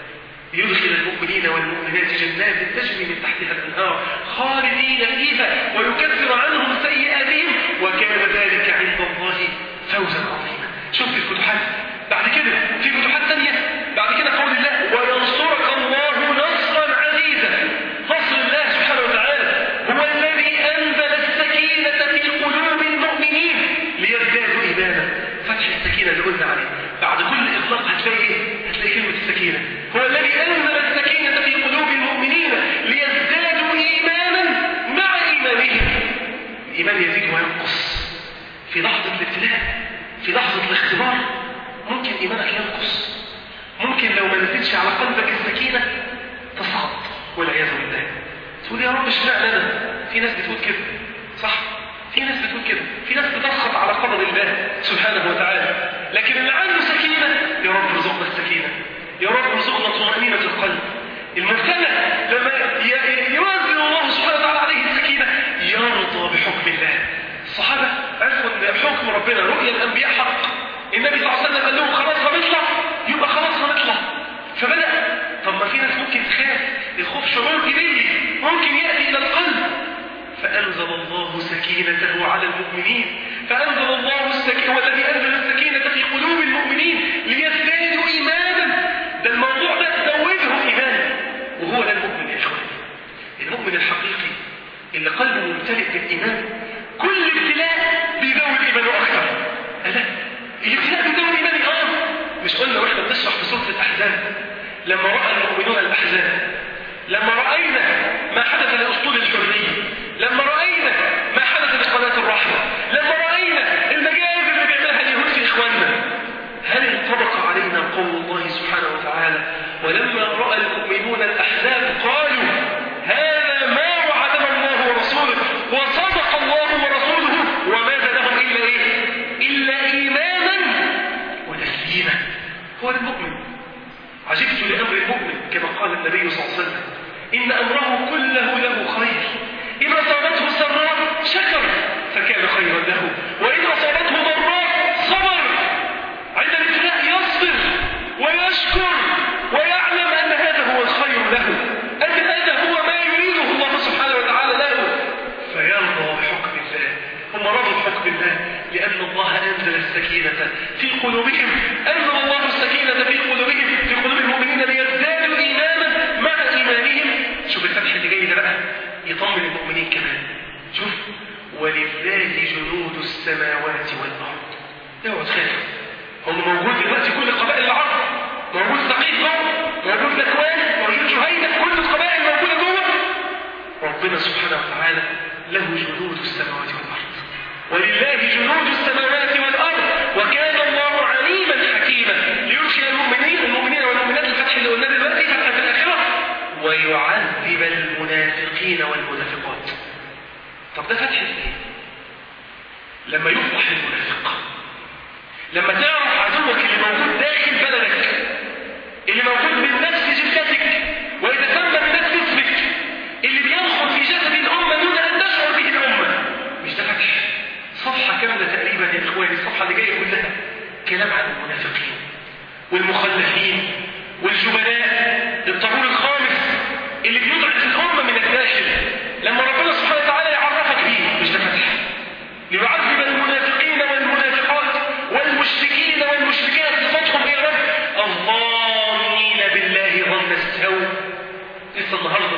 يدخل المؤمنين والمؤمنات جنات تجري من تحتها الانهار خالدين فيها ويكفر عنهم سيئاتهم وكان ذلك عند الله فوزا عظيما شوف الفتوحات بعد كده في فتوحات ثانيه بعد كده قول الله وينصرك الله نصرا عزيزا نصر الله سبحانه وتعالى هو الذي انزل السكينه في قلوب المؤمنين ليزدادوا ايمانا فتح السكينه اللي قلنا عليه بعد كل اطلاق هتلاقي ايه هتلاقي كلمه السكينه هو الذي انزل السكينه في قلوب المؤمنين ليزدادوا ايمانا مع ايمانهم الايمان يزيد وينقص في لحظه الابتلاء في لحظه الاختبار ممكن ايمانك ينقص ممكن لو ما نزلتش على قلبك السكينه تصعد والعياذ بالله تقول يا رب اشمعنى انا في ناس بتقول كده صح في ناس بتقول كده في ناس بتسخط على قدر الله سبحانه وتعالى لكن اللي عنده سكينة يا رب ارزقنا السكينة يا رب ارزقنا طمأنينة القلب المبتلى لما يوزن الله سبحانه وتعالى عليه السكينة يرضى بحكم الله الصحابة عرفوا ان حكم ربنا رؤيا الانبياء حق النبي صلى الله عليه وسلم قال لهم خلاص هنطلع يبقى خلاص هنطلع فبدأ طب ما في ناس ممكن تخاف الخوف شعور جبلي ممكن يأتي إلى القلب فأنزل الله سكينته على المؤمنين فأنزل الله السكينة والذي أنزل السكينة في قلوب المؤمنين ليزدادوا إيمانا ده الموضوع ده زودهم إيمانا وهو ده المؤمن يا إخواني المؤمن الحقيقي اللي قلبه ممتلئ بالإيمان كل ابتلاء بيزود إيمانه أكثر ألا الابتلاء بيزود إيماني آه مش قلنا واحنا بنشرح في سورة الأحزاب لما رأى المؤمنون الأحزاب لما رأينا ما حدث لأسطول الحرية لما رأينا ما حدث لقناة الرحمة لما رأينا المجازر اللي بيعملها اليهود في إخواننا هل انطبق علينا قول الله سبحانه وتعالى ولما رأى المؤمنون الأحزاب قالوا هذا ما وعدنا الله ورسوله وصدق الله ورسوله وما زادهم إلا إيه إلا إيمانا وتسليما هو المؤمن عجبت لأمر المؤمن كما قال النبي صلى الله عليه وسلم إن أمره كله له خير إن أصابته سراء شكر فكان خيرا له وإن أصابته ضراء صبر عند الابتلاء يصبر ويشكر ويعلم أن هذا هو الخير له أن هذا هو ما يريده الله سبحانه وتعالى له فيرضى بحكم الله هم رضوا بحكم الله لأن الله أنزل السكينة في قلوبهم أنزل الله السكينة في قلوبهم في قلوب المؤمنين ليزدادوا إيمانا مع إيمانهم شوف الفتح اللي جاي ده بقى يطمن المؤمنين كمان شوف ولله جنود السماوات والأرض اوعوا تخافوا هم موجود دلوقتي كل قبائل العرب موجود ثقيف موجود ذكوان موجود شهيدة كل القبائل موجودة جوه ربنا سبحانه وتعالى له جنود السماوات والأرض ولله جنود السماوات والأرض وكان الله عليما حكيما ليرشد المؤمنين المؤمنين والمؤمنات الفتح اللي قلنا دلوقتي فتح في الآخرة ويعذب المنافقين والمنافقات طب ده فتح ايه؟ لما يفضح المنافق لما تعرف عدوك اللي موجود داخل بلدك اللي موجود من نفس جثتك ويتسمى بنفس اسمك اللي بيدخل في جسد الأمة دون أن تشعر به الأمة مش ده فتح صفحة كاملة تقريبا يا إخواني الصفحة اللي جاية كلها كلام عن المنافقين والمخلفين والجبناء الطابور الخامس اللي بيضعف الأمة من الداخل لما ربنا سبحانه وتعالى يعرفك بيه مش ده فتح ليعذب المنافقين والمنافقات والمشركين والمشركات صفاتهم ايه يا رب الظانين بالله ظن السوء لسه النهارده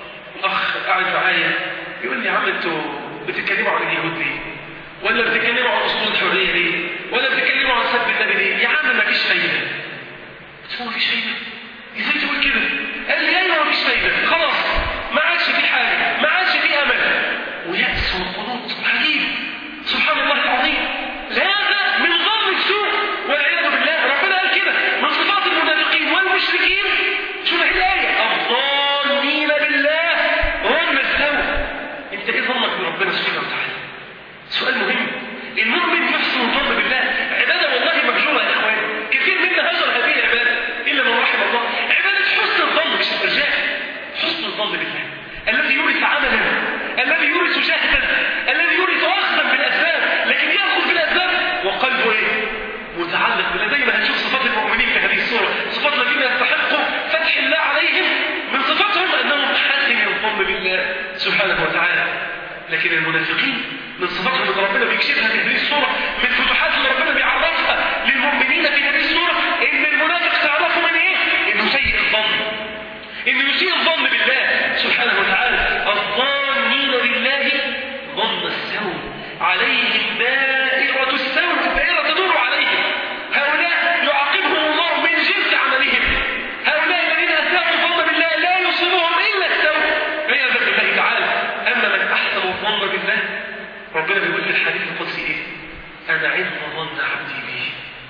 اخ قاعد معايا يقول لي يا عم انتوا بتتكلموا عن اليهود ليه ولا بتتكلموا عن اصول الحريه ليه ولا بتتكلموا عن سب النبي ليه يا عم ما فيش فايده قلت له ما فيش فايده ازاي تقول كده قال لي ايوه ما فيش فايده خلاص ما عادش في حاجه ما عادش في امل ويأس وقنوط عجيب سبحان الله العظيم هذا من ظن السوء والعياذ بالله ربنا قال كده من صفات المنافقين والمشركين شوف الآية الظانين بالله ظن السوء انت ايه ظنك بربنا سبحانه وتعالى سؤال مهم المؤمن يحسن الظن بالله عبادة والله مهجورة يا اخوان كثير منا هجر هذه العبادة الا من رحم الله عبادة حسن الظن مش الارجاء حسن الظن بالله الذي يورث عملا الذي يورث جهدا الذي يورث اخذا بالاسباب لكن ياخذ بالاسباب وقلبه ايه متعلق بالله زي ما هنشوف صفات المؤمنين في هذه الصوره صفات الذين يستحقوا فتح الله عليهم من صفاتهم انهم حسن الظن بالله سبحانه وتعالى لكن المنافقين من صفاتهم اللي ربنا بيكشفها في هذه الصوره من فتوحات اللي ربنا بيعرفها للمؤمنين في هذه الصوره ان المنافق تعرفه من ايه انه سيء الظن انه يسيء الظن بالله سبحانه وتعالى الظانين بالله ظن السوء عليهم دائرة السوء الدائرة تدور عليهم هؤلاء يعاقبهم الله من جنس عملهم هؤلاء الذين أساءوا الظن بالله لا يصيبهم إلا السوء عياذا بالله تعالى أما من أحسن الظن بالله ربنا بيقول في الحديث القدسي إيه؟ أنا عند ظن عبدي بي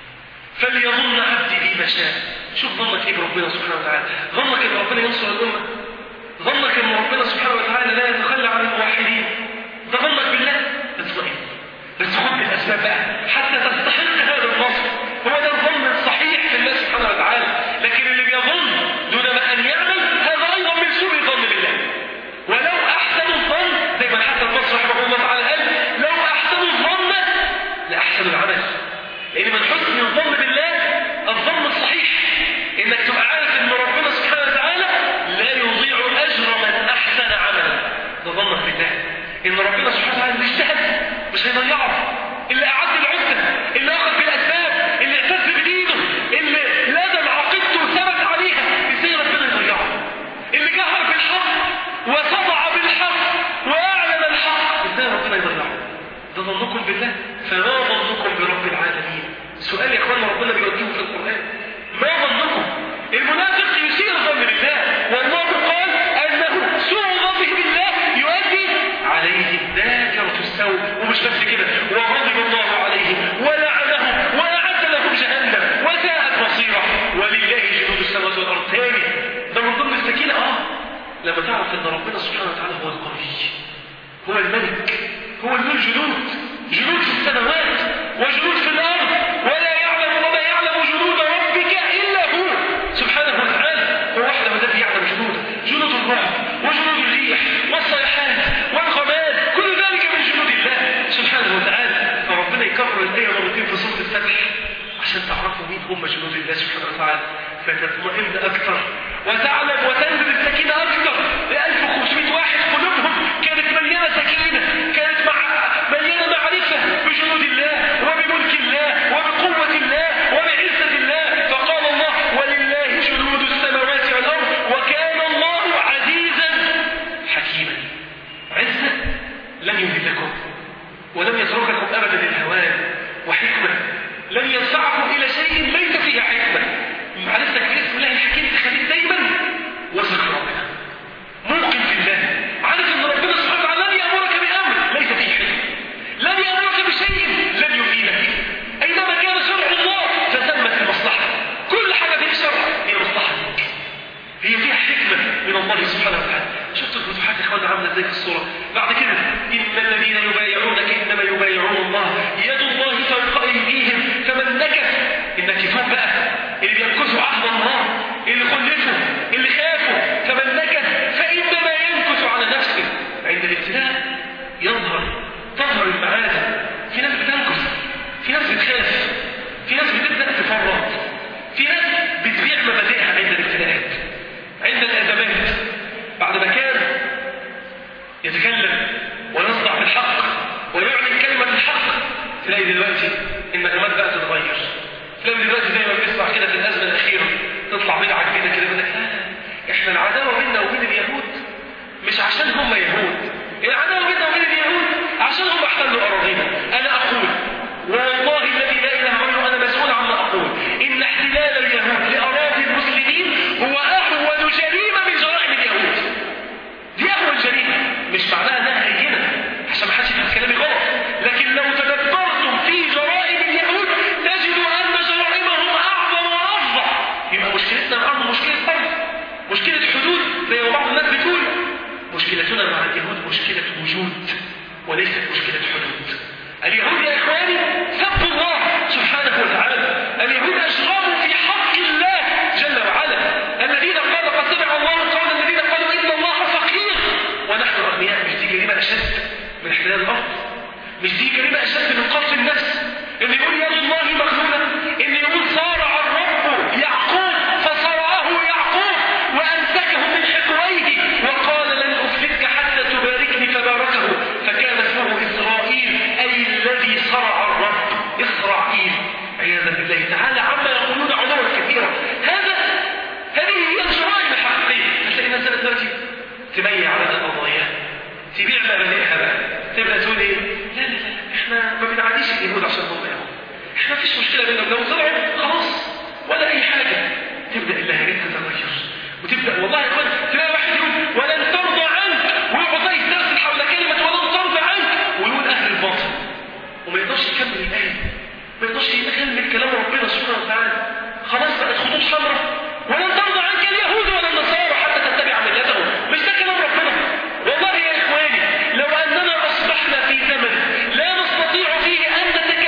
فليظن عبدي بي ما شاء شوف ظنك ايه بربنا سبحانه وتعالى ظنك ان ربنا ينصر الامه ظنك ان ربنا سبحانه وتعالى لا يتخلى عن الموحدين ده ظنك بالله الاسباب بقى حتى تستحق هذا النصر هو ده الظن الصحيح في الله سبحانه وتعالى لكن اللي بيظن دون ما ان يعمل هذا ايضا من سوء الظن بالله ولو احسنوا الظن زي ما الحسن البصري رحمه الله تعالى قال لو احسنوا الظن لاحسنوا العمل لان من حسن الظن بالله الظن الصحيح انك تبقى عارف ان ربنا سبحانه وتعالى لا يضيع اجر من احسن عملا ده ظنك بالله ان ربنا سبحانه وتعالى اللي اجتهد مش هيضيعه اللي اعد العده اللي اخذ بالاسباب اللي اعتز بدينه اللي لازم عقيدته وثبت عليها ازاي ربنا يضيعه اللي جهر بالحق وخضع بالحق واعلن الحق ازاي ربنا يضيعه ده ظنكم بالله فما ظنكم برب العالمين سؤال يا اخوانا ربنا بيوديهم في القران ما ظنكم المنافق يسير ظن بالله والله قال انه سوء ظنه بالله يؤدي عليه دائرة السوء ومش بس كده وغضب الله عليه ولعنه واعد له جهنم وساءت مصيره ولله جنود السماوات والارض تاني ده من ضمن السكينه اه لما تعرف ان ربنا سبحانه وتعالى هو القوي هو الملك هو ذو الجنود جنود في السماوات وجنود في الارض ولا يعلم وما يعلم جنود ربك الا هو سبحانه وتعالى هو وحده الذي يعلم جنوده جنود الرعب وجنود الريح والصيحات والغمام كل ذلك من جنود الله سبحانه وتعالى فربنا يكرر الايه مرتين في سوره الفتح عشان تعرفوا مين هم جنود الله سبحانه وتعالى فتطمئن اكثر وتعلم وتنزل السكينه اكثر ل 1500 واحد قلوبهم كانت مليانه سكينه كانت مع مليانه معرفه بجنود الله وبملك الله وبقوه الله وبعزه الله فقال الله ولله جنود السماوات والارض وكان الله عزيزا حكيما عزه لن يذلكم ولم يترككم ابدا للهوان وحكمه لن يدفعكم الى شيء ليس فيه حكمه معرفتك باسم الله الحكيم تخليك دايما واثق في ربنا موقن في الله عارف ان ربنا سبحانه وتعالى لن يامرك بامر ليس فيه حكمه لن يامرك بشيء لن يفيدك اينما كان شرع الله فثمت المصلحه كل حاجه في الشرع هي مصلحتك هي فيها حكمه من الله سبحانه وتعالى شفت الفتوحات يا اخوانا عامله ازاي في الصوره بعد كده ان الذين يبايعونك انما يبايعون الله يد الله فوق ايديهم فمن نكث النكثات بقى اللي بينكثوا عهد الله اللي خلفوا اللي خافوا فمن نكث فانما ينكث على نفسه عند الابتلاء يظهر تظهر المعادن في ناس بتنكث في ناس بتخاف في ناس بتبدا تفرط في ناس بتبيع مبادئها عند الابتلاءات عند الازمات بعد ما كان يتكلم ويصدع بالحق ويعلن كلمة الحق تلاقي دلوقتي النغمات بقى تتغير تلاقي دلوقتي زي ما بنسمع كده في الأزمة الأخيرة تطلع بدعة جديدة كده يقول لك لا احنا العداوة بيننا وبين اليهود مش عشان هم يهود العداوة بيننا وبين اليهود عشان هم احتلوا أراضينا أنا أقول والله الذي لا إله غيره أنا مسؤول عما أقول إن احتلال اليهود لأراضي المسلمين هو أهون جريمة من جرائم اليهود دي أهون جريمة مش معناها انها هينه عشان ما حدش يفهم كلامي غلط لكن لو تدبرتم في جرائم اليهود تجدوا ان جرائمهم اعظم وافظع يبقى مشكلتنا الارض مشكله ارض مشكله حدود زي ما بعض الناس بتقول مشكلتنا مع اليهود مشكله وجود وليست مشكله حدود اليهود يا اخواني سبوا الله سبحانه وتعالى اليهود اشربوا في حق الله جل وعلا الذين قال قد سمع الله قول الذين قالوا ان الله فقير ونحن اغنياء مش دي جريمه اشد من احتلال الارض مش دي جريمه اشد من قتل النفس اللي يقول يد الله مغلوله اللي يقول صارع الرب يعقوب فصرعه يعقوب وامسكه من حقويه وقال لن افلتك حتى تباركني فباركه فكان اسمه اسرائيل اي الذي صرع الرب اسرائيل عياذا بالله تعالى عما يقولون علوا كثيرا هذا هذه هي الجرائم الحقيقيه هتلاقي الناس دلوقتي تبيع على القضايا تبيع مبادئها بقى تبدا تقول ايه لا لا لا احنا ما بنعاديش اليهود عشان هم يهود احنا مفيش مشكله بينهم لو طلعوا خلاص ولا اي حاجه تبدا اللهجات تتغير وتبدا والله يا اخوان تلاقي واحد يقول ولن ترضى عنك ويقعد بقى يسترسل حول كلمه ولن ترضى عنك ويقول اهل الباطل وما يقدرش يكمل الايه ما يقدرش يكمل كلام ربنا سبحانه وتعالى خلاص بقت خطوط حمراء ولن ترضى عنك اليهود ولا النصارى حتى تتبع ملتهم مش ده كلام ربنا والله يا اخواني لو اننا اصبحنا في زمن لا نستطيع فيه ان نتكلم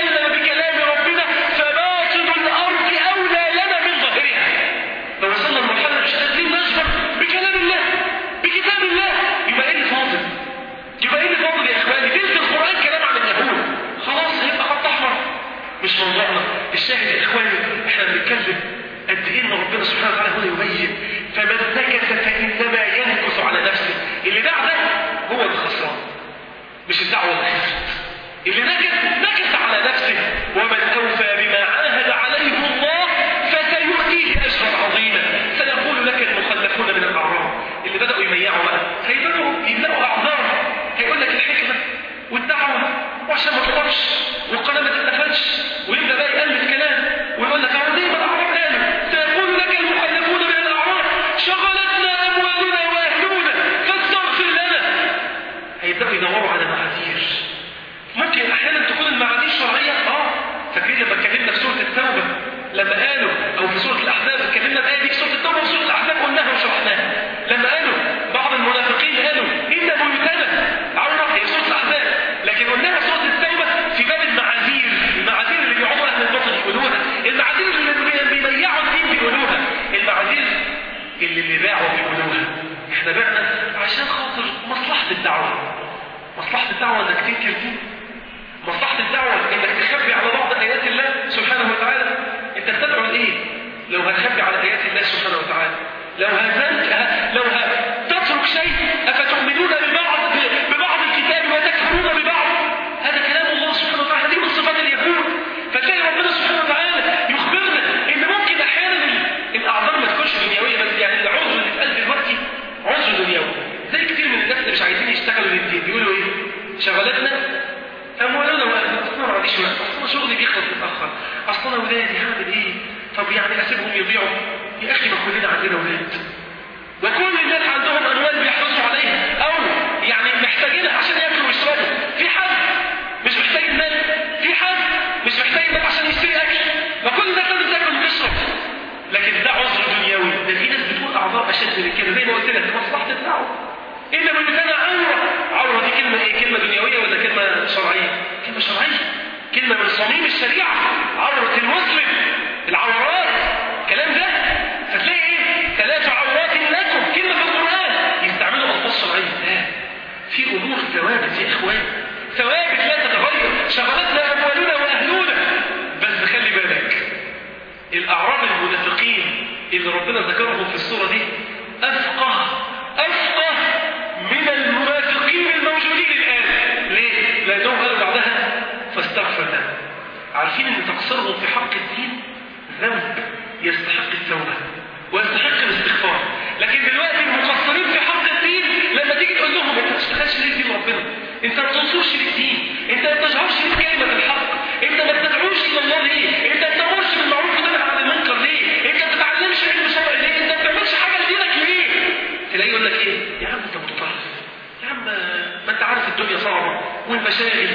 مش موضوعنا الشاهد يا اخواني احنا بنتكلم قد ايه ان ربنا سبحانه وتعالى هنا يبين فمن سكت فانما ينكث على نفسه اللي دعا ده هو اللي خسران مش الدعوه اللي خسرت اللي نكت نكت على نفسه ومن اوفى بما عاهد عليه الله فسيؤتيه اجرا عظيما سيقول لك المخلفون من الاعراب اللي بداوا يميعوا بقى هيبداوا يملأوا اعذار هيقول لك الحكمه والدعوه وعشان ما تضربش والقناه ما تتقفلش ويبدا بقى يالف كلام ويقول لك اهو زي ما الاعراب قالوا سيقول لك المخلفون من الاعراب شغلتنا اموالنا واهلنا فاستغفر لنا هيبداوا يدوروا على معاذير ممكن احيانا تكون المعاذير شرعيه اه فاكرين لما اتكلمنا في سوره التوبه لما قالوا او في سوره الاحزاب اتكلمنا الايه دي في سوره التوبه وفي سوره الاحزاب قلناها وشرحناها لما قالوا بعض المنافقين قالوا ان بيوتنا عوره هي سوره الاحزاب لكن قلناها في سوره التوبه في باب المعاذير المعاذير اللي بيقعدوا اهل الباطل يقولوها المعاذير اللي بيبيعوا الدين بيقولوها المعاذير اللي اللي باعوا بيقولوها احنا بعنا عشان خاطر مصلحه الدعوه مصلحه الدعوه انك تنكر دين مصلحة الدعوة انك تخبي على بعض ايات الله سبحانه وتعالى انت بتدعو لايه لو هتخبي على ايات الله سبحانه وتعالى لو هتنك لو هتترك شيء افتؤمنون ببعض ببعض الكتاب وتكفرون ببعض هذا كلام الله سبحانه وتعالى دي من صفات اليهود فتلاقي ربنا سبحانه وتعالى يخبرنا ان ممكن احيانا الاعذار ما تكونش دنيويه بس يعني العذر اللي اتقال دلوقتي عذر دنيوي زي كتير من الناس اللي مش عايزين يشتغلوا للدين بيقولوا ايه شغلتنا اموالنا واهلنا اصلا ما عنديش وقت اصلا شغلي بيخلص متاخر اصلا اولادي هعمل ايه طب يعني اسيبهم يضيعوا يا اخي ما كلنا عندنا اولاد وكل الناس عندهم اموال بيحرصوا عليها او يعني محتاجينها عشان ياكلوا ويشربوا في حد مش محتاج المال في حد مش محتاج المال عشان يشتري اكل ما كل الناس لازم تاكل وتشرب لكن ده عذر دنيوي ده في ناس بتقول اعذار اشد من كده زي ما قلت لك مصلحه الدعوه إلا من كان عورة عورة دي كلمة إيه؟ كلمة دنيوية ولا كلمة شرعية؟ كلمة شرعية كلمة من صميم الشريعة عورة المسلم العورات كلام ده فتلاقي إيه؟ ثلاث عورات لكم كلمة في القرآن يستعملوا ألفاظ شرعية لا في أمور ثوابت يا إخوان ثوابت لا تتغير شغلتنا أموالنا وأهلنا بس خلي بالك الأعراب المنافقين اللي ربنا ذكرهم في السورة دي أفقه أفقه من المنافقين الموجودين الآن ليه؟ لأنهم قالوا بعدها فاستغفر لنا عارفين أن تقصيرهم في حق الدين ذنب يستحق التوبة ويستحق الاستغفار لكن دلوقتي المقصرين في حق الدين لما تيجي تقول لهم انت ما تشتغلش ليه دين ربنا انت ما تنصرش للدين انت ما تجهرش بكلمة الحق انت ما بتدعوش الى الله ليه انت ما بتامرش بالمعروف وتنهى عن المنكر ليه انت ما بتتعلمش علم شرعي ليه انت ما بتعملش حاجه لدينك ليه تلاقيه يقول لك ايه يا عم انت متطرف يا عم ما انت عارف الدنيا صعبه والمشاغل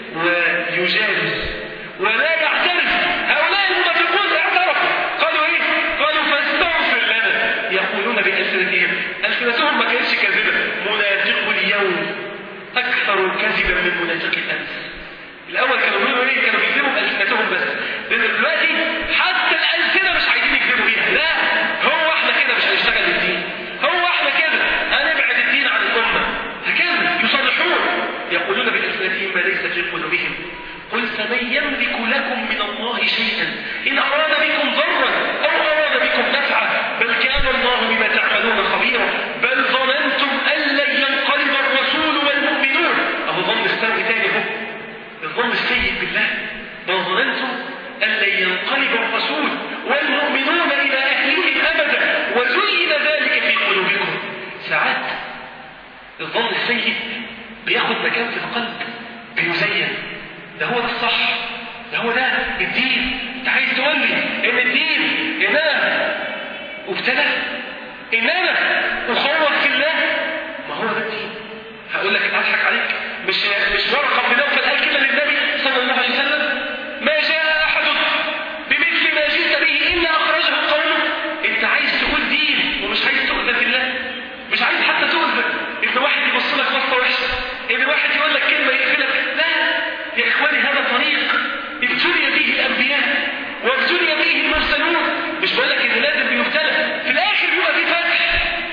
ويجادل ولا يعترف هؤلاء المنافقون اعترفوا قالوا ايه قالوا فاستغفر لنا يقولون بألسنتهم ألسنتهم ما كانتش كاذبة منافق اليوم أكثر كذبا من منافق الأمس الأول كانوا بيقولوا ايه كانوا بيكذبوا بألسنتهم بس دلوقتي حتى الألسنة مش عايزين يكذبوا بيها لا هو احنا كده مش هنشتغل بالدين هو احنا كده هنبعد الدين عن الأمة هكذا يصرحون يقولون بألسنتهم ما ليس في قلوبهم قل فمن يملك لكم من الله شيئا إن أراد بكم ضرا أو أراد بكم نفعا بل كان الله بما تعملون خبيرا بل ظننتم أن لن ينقلب الرسول والمؤمنون أهو ظن السوء تاني هو الظن السيء بالله بل ظننتم أن لن ينقلب الرسول والمؤمنون إلى أهلهم أبدا وزين ذلك في قلوبكم ساعات الظن السيء بياخد مكان في القلب بيزين ده هو ده الصح ده هو ده الدين انت عايز تقول لي ان الدين ان انا ابتلى ان انا اخوف في الله ما هو ده الدين هقول لك اضحك عليك مش مش ورقه بن نوفل قال كده للنبي صلى الله عليه وسلم ما جاء احد بمثل ما جئت به الا اخرجه قومه انت عايز تقول دين ومش عايز تؤذى في الله مش عايز حتى تؤذى ان واحد يبص لك بصه وحشه ان واحد يقول لك كلمه يقفلك لا يا إخواني هذا طريق ابتلي به الأنبياء وابتلي به المرسلون مش بقول لك إن لازم بيبتلى في الآخر بيبقى في فتح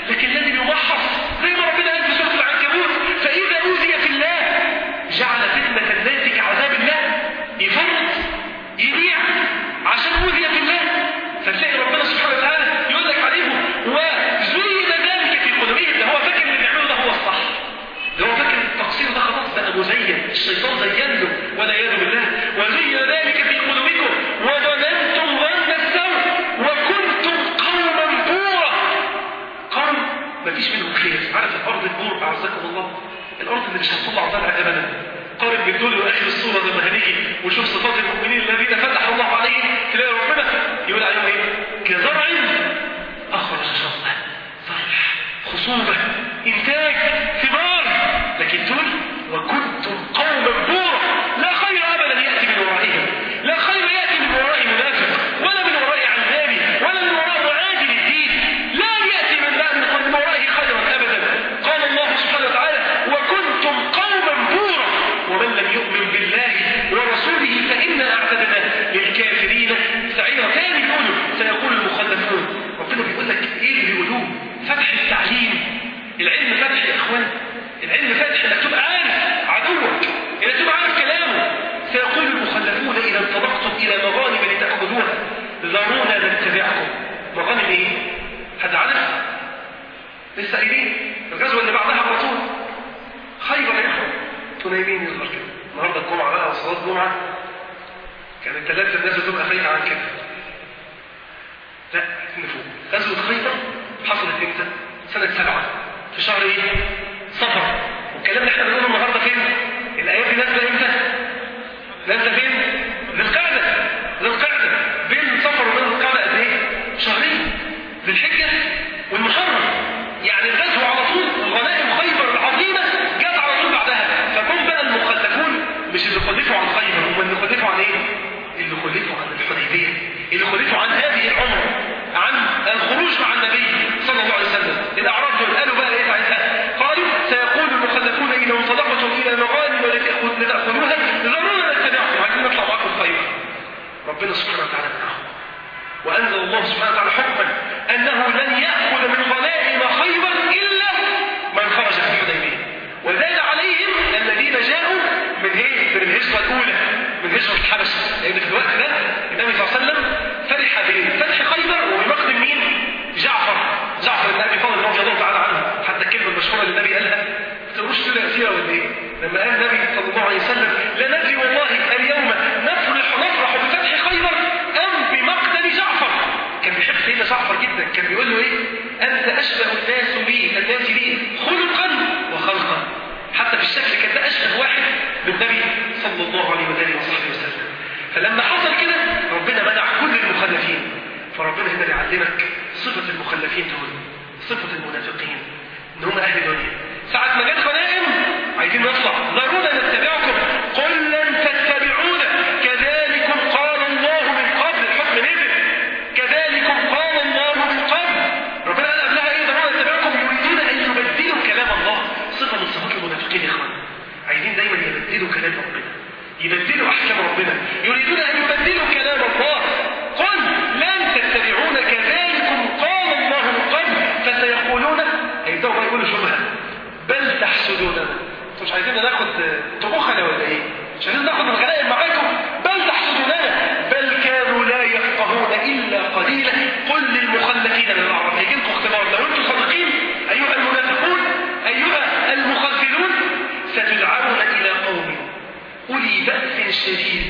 اللي مش هتطلع طلع ابدا قارن بين دول واخر الصوره لما هنيجي وشوف صفات المؤمنين الذين فتح الله عليهم تلاقي ربنا يقول عليهم ايه كزرع اخرج شطه فرح خصوبه انتاج ثمار لكن دول وكنتم قوما بورا لا خير ابدا ياتي من ورائهم لا خير ياتي من وراء منافق ولا من وراء علماني ولا من وراء معادي للدين لا ياتي من من ورائه خيرا ابدا قال الله سبحانه وتعالى وكنتم قوما بورا ومن لم يؤمن بالله ورسوله فانا اعتدنا للكافرين سعيرا ثاني يقولوا سيقول المخلفون ربنا بيقول لك ايه اللي بيقولوه فتح التعليم العلم فتح يا اخوان العلم فتح انك تبقى عارف عدوك انك تبقى عارف كلامه سيقول المخلفون اذا انطلقتم الى مغانم لتاخذوها ذرونا نتبعكم مغانم ايه حد عارف لسه قايلين الغزوه اللي بعدها على طول خيبر يا اخوان انتوا نايمين يظهر كده النهارده الجمعه بقى وصلاه الجمعه كانت ثلاثه الناس بتبقى فايقه عن كده لا نفوق غزوه خيبر حصلت امتى سنه سبعه في شهر ايه صفر والكلام اللي احنا بنقوله النهارده فين الايات دي نازله امتى نازله فين ذي القعده ذي القعده بين صفر وبين ذي القعده قد ايه شهرين ذي الحجه والمحرم يعني الغزو على طول غنائم خيبر العظيمه جت على طول بعدها فكون بقى المخلفون مش اللي خلفوا عن خيبر هم اللي خلفوا عن ايه اللي خلفوا عن الحديبيه اللي خلفوا عن هذه العمره عن الخروج مع النبي صلى الله عليه وسلم الاعراب دول قالوا بقى ايه ساعتها قالوا سيقول المخلفون اذا انطلقتم الى مغانم لتاخذوها ذرونا نتبعكم عايزين نطلع معاكم خير ربنا سبحانه وتعالى معهم وانزل الله سبحانه وتعالى حكما انه لن ياخذ من غنائم خيبر الا من خرج في الحديبيه وزاد عليهم الذين جاءوا من ايه من الهجره الاولى من هجره الحبشه لان في الوقت ده النبي صلى الله عليه وسلم فرح بفتح خيبر وبمقدم مين جعفر جعفر بن ابي طالب رضي الله تعالى عنه حتى الكلمه المشهوره اللي النبي قالها تقولوش سيره سيره ولا ايه لما قال النبي صلى الله عليه وسلم لا ندري والله اليوم نفرح نفرح بفتح خيبر ام بمقتل جعفر كان بيحب سيدنا جعفر جدا كان بيقول له ايه انت اشبه الناس بي الناس بي خلقا وخلقا حتى في الشكل كان ده اشبه واحد بالنبي صلى الله عليه واله وصحبه وسلم فلما حصل كده ربنا منع كل المخلفين فربنا هنا يعلمك صفة المخلفين دول صفة المنافقين ان هم اهل دنيا ساعة ما جت غنائم عايزين نطلع ضرونا نتبعكم قل لن تتبعونا كذلكم قال الله من قبل الحكم نزل كذلكم قال الله من قبل ربنا قال قبلها ايه ضرونا نتبعكم يريدون ان يبدلوا كلام الله صفة من صفات المنافقين يا اخوان عايزين دايما يبدلوا كلام ربنا يبدلوا احكام ربنا يريدون ان يبدلوا كلام الله قل لن تتبعون كذلكم قال الله من قبل فسيقولون هيبداوا بقى يقولوا شبهه بل تحسدوننا انتوا مش عايزين ناخد طبخنا ولا ايه مش عايزين ناخد الغنائم معاكم بل تحسدوننا بل كانوا لا يفقهون الا قليلا قل للمخلفين من العرب هيجي لكم اختبار لو انتم صادقين ايها المنافقون ايها المخذلون ستدعون الى قوم أولي بأس شديد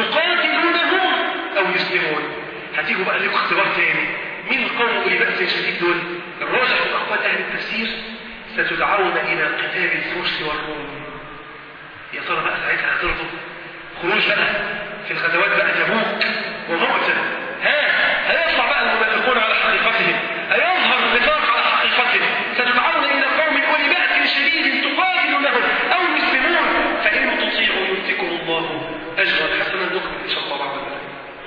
تقاتلونهم أو يسلمون هتيجوا بقى لكم اختبار تاني مين القوم أولي بأس شديد دول الراجح من أقوال أهل التفسير ستدعون إلى قتال الفرس والروم يا ترى بقى ساعتها هترضوا خروج بقى في الغزوات بقى تبوك ومؤتة ها هيطلع بقى المنافقون على حقيقتهم هيظهر النفاق على حقيقتهم ستدعون إلى قوم أولي بأس شديد تقاتلونهم أو يسلمون فإن تطيعوا يؤتكم الله أجرا حسنا نكمل إن شاء الله بعد ذلك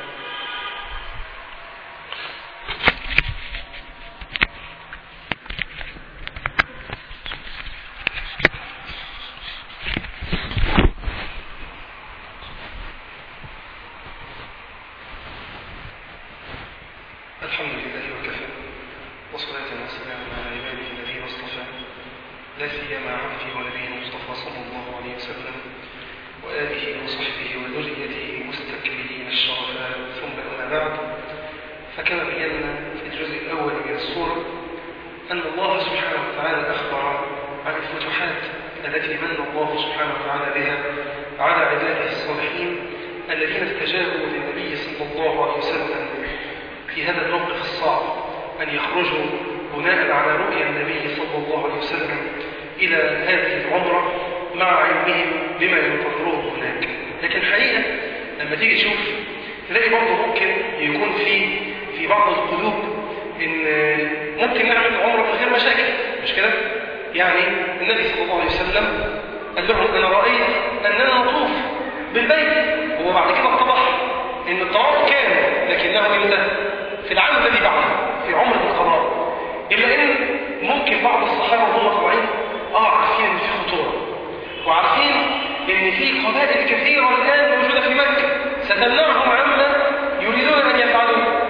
الحمد لله وكفى والصلاة والسلام على عباده الذين اصطفى لا سيما عبده ونبيه المصطفى صلى الله عليه وسلم وآله وصحبه وذريته المستكملين الشرفاء ثم أما بعد فكما بينا في الجزء الأول من السورة أن الله سبحانه وتعالى أخبر عن الفتوحات التي من الله سبحانه وتعالى بها على عباده الصالحين الذين استجابوا للنبي صلى الله عليه وسلم في هذا الموقف الصعب أن يخرجوا بناء على رؤيا النبي صلى الله عليه وسلم إلى هذه العمرة مع علمهم بما ينتظرون هناك لكن الحقيقة لما تيجي تشوف تلاقي برضه ممكن يكون في في بعض القلوب ان ممكن نعمل عمره من غير مشاكل مش كده؟ يعني النبي صلى الله عليه وسلم قال لهم انا رايت اننا نطوف بالبيت هو بعد كده اتضح ان الطواف كان لكنه امتى؟ في العام الذي بعده في عمر القضاء الا ان ممكن بعض الصحابه وهم طالعين اه عارفين ان في خطوره وعارفين ان في قبائل كثيره الان موجوده في مكه ستمنعهم عما يريدون ان يفعلوه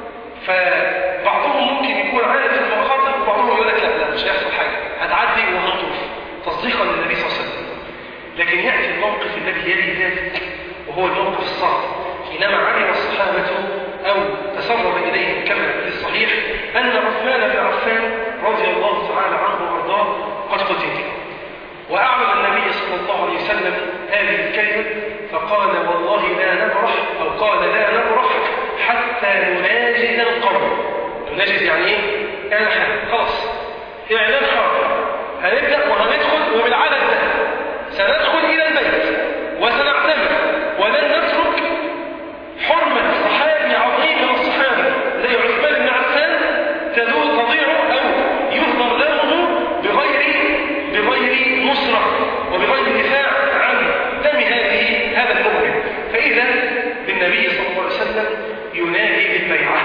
فبعضهم ممكن يكون عارف المخاطر وبعضهم يقول لك لا لا مش هيحصل حاجه هتعدي وهنطوف تصديقا للنبي صلى الله عليه وسلم لكن ياتي الموقف الذي يلي ذلك وهو الموقف الصعب حينما علم الصحابه او تسرب اليهم كما في الصحيح ان عثمان بن عفان رضي الله تعالى عنه وارضاه قد قتل واعلم النبي صلى الله عليه وسلم هذه الكلمه فقال والله لا نبرح او قال لا نبرح حتى نناجز القوم نناجز يعني ايه؟ يعني حاجة. خلاص اعلان حرب هنبدا وهندخل وبالعدد ده سندخل الى البيت وسنعتمر ولن نترك حرمه صحابي عظيم من الصحابه زي عثمان بن عفان تدور تضيع او يهدر دمه بغير بغير نصره وبغير دفاع عن دم هذه هذا المؤمن فاذا بالنبي صلى الله عليه وسلم ينادي بالبيعه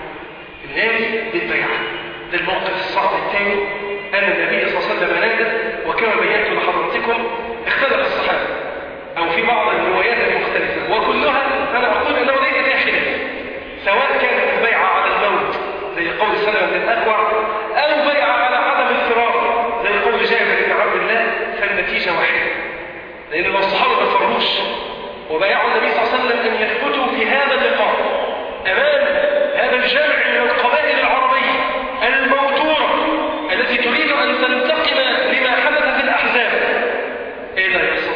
ينادي بالبيعه ده الموقف الصعب الثاني ان النبي صلى الله عليه وسلم نادى وكما بينت لحضراتكم اختلف الصحابه او في بعض الروايات المختلفه وكلها انا اقول انه ليس فيها خلاف سواء كانت البيعه على الموت زي قول سلمه بن الاكوع او بيعه على عدم الفرار زي قول جابر بن عبد الله فالنتيجه واحده لان لو الصحابه ما فرروش وبايعوا النبي صلى الله عليه وسلم ان يثبتوا في هذا اللقاء امام هذا الجمع من القبائل العربيه الموتوره التي تريد ان تنتقم لما حدث في الاحزاب ايه اللي هيحصل؟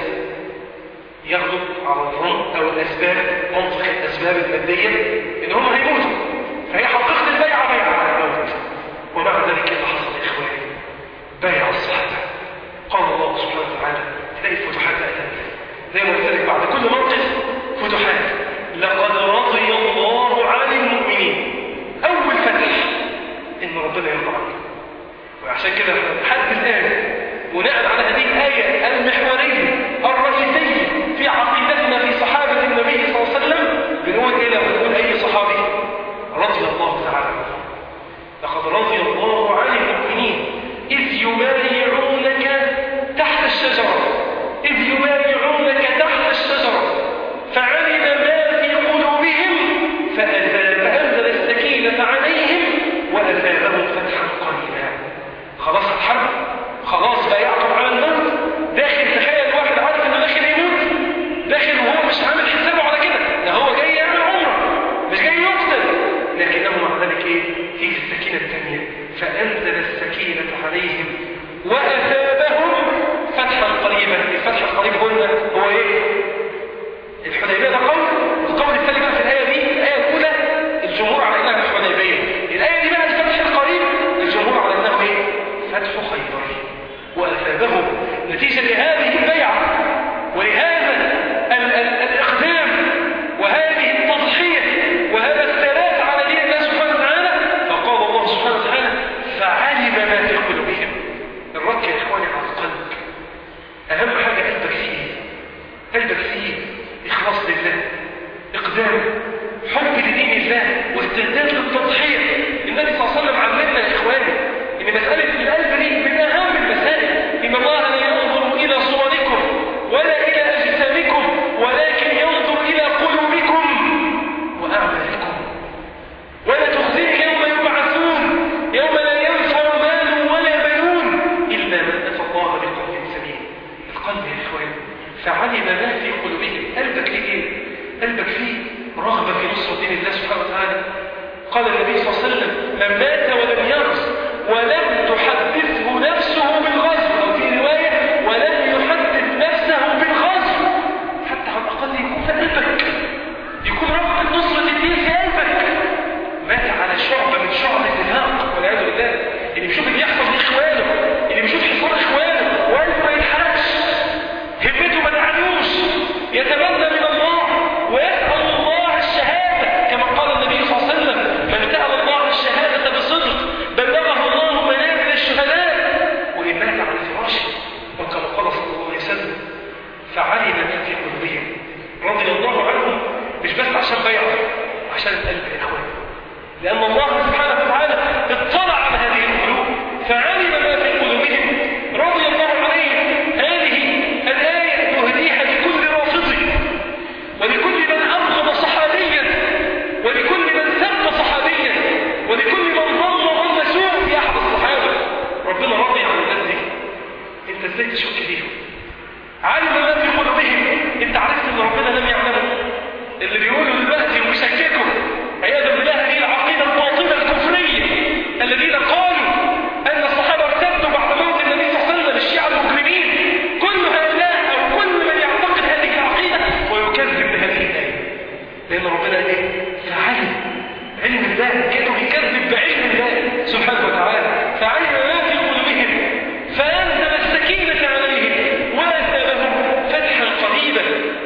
يغلب على الظن او الاسباب منطق الاسباب الماديه ان هم هيموتوا فهي حقيقه البيعه بيعه على الموت ومع ذلك اللي حصل يا اخواني بايع الصحابه قال الله سبحانه وتعالى تلاقي فتوحات اتت زي ما قلت لك بعد كل موقف فتوحات لقد رضي الله عن المؤمنين اول فتح ان ربنا يرضى عنك وعشان كده لحد الان بناء على هذه الايه المحوريه الرئيسيه في عقيدتنا في صحابه النبي صلى الله عليه وسلم بنقول ايه لما نقول اي صحابي رضي الله تعالى عنه لقد رضي الله عن المؤمنين اذ يبايعونك تحت الشجره اذ يبايعونك تحت الشجره فعلم ما في قلوبهم فأنزل السكينة عليهم وأثابهم فتحا قريبا خلاص الحرب خلاص بقى يعقب على الموت داخل تخيل واحد عارف انه داخل يموت داخل وهو مش عامل حسابه على كده ده هو جاي يعمل عمره مش جاي يقتل لكنه مع ذلك ايه تيجي السكينة الثانية فأنزل السكينة عليهم وأثابهم فتحا قريبا الفتح القريب قلنا هو ايه الحديبية ده قول القول الثاني بقى في الآية دي الآية الأولى الجمهور على إنها الحديبية الآية دي بقى الفتح القريب الجمهور على إنه إيه فتح خيبر وأثابهم نتيجة لهذه البيعة ولهذا ال ال الإقدام وهذه التضحية وهذا الثبات على دين الله سبحانه وتعالى فقال الله سبحانه وتعالى فعلم ما في قلوبهم الرد يا إخواني على القلب أهم حاجة قلبك فيه قلبك فيه إخلاص لله إقدام حب لدين الله واستعداد للتضحية النبي صلى الله عليه وسلم علمنا يا إخواني إن مسألة القلب دي من أهم المسائل إن الله لا ينظر إلى صوركم ولا إلى أجسامكم ولكن ينظر إلى قلوبكم وأعمالكم ولا تخزيك يوم يبعثون يوم لا ينفع مال ولا بنون إلا من أتى الله بقلب سليم القلب يا إخواني فعلم ما في قلوبهم قلبك ليه ايه قلبك فيه رغبة في نصر دين الله سبحانه وتعالى قال النبي صلى الله عليه وسلم من مات ولم يرز ولم تحدثه نفسه بالغزو أو في رواية ولم يحدث نفسه بالغزو حتى على الأقل يكون في قلبك يكون رغبة نصرة الدين في قلبك مات على شعبة من شعب النفاق والعياذ بالله اللي بيشوف اللي بيحصل لإخوانه اللي بيشوف حصار إخوانه وقلبه ما يتحركش عشان بيعه عشان القلب يا اخوان لان الله سبحانه وتعالى اطلع على هذه القلوب فعلم ما في قلوبهم رضي الله عليهم هذه الايه تهديها لكل رافض ولكل من ابغض صحابيا ولكل من سب صحابيا ولكل من ظن ظن سوء في احد الصحابه ربنا راضي عن الناس دي انت ازاي تشك فيهم علم ما في قلوبهم انت عرفت ان ربنا لم يعلمه اللي بيقولوا دلوقتي ويشككوا عياذا بالله هذه العقيده الباطله الكفريه الذين قالوا ان الصحابه ارتدوا بعد موت النبي صلى الله عليه وسلم الشيعه المجرمين كل هؤلاء او كل من يعتقد هذه العقيده ويكذب بهذه الايه لان ربنا قال ايه فعلم علم الله كانوا بيكذب بعلم الله سبحانه وتعالى فعلم ما في قلوبهم فانزل السكينه عليهم واثابهم فتحا قريبا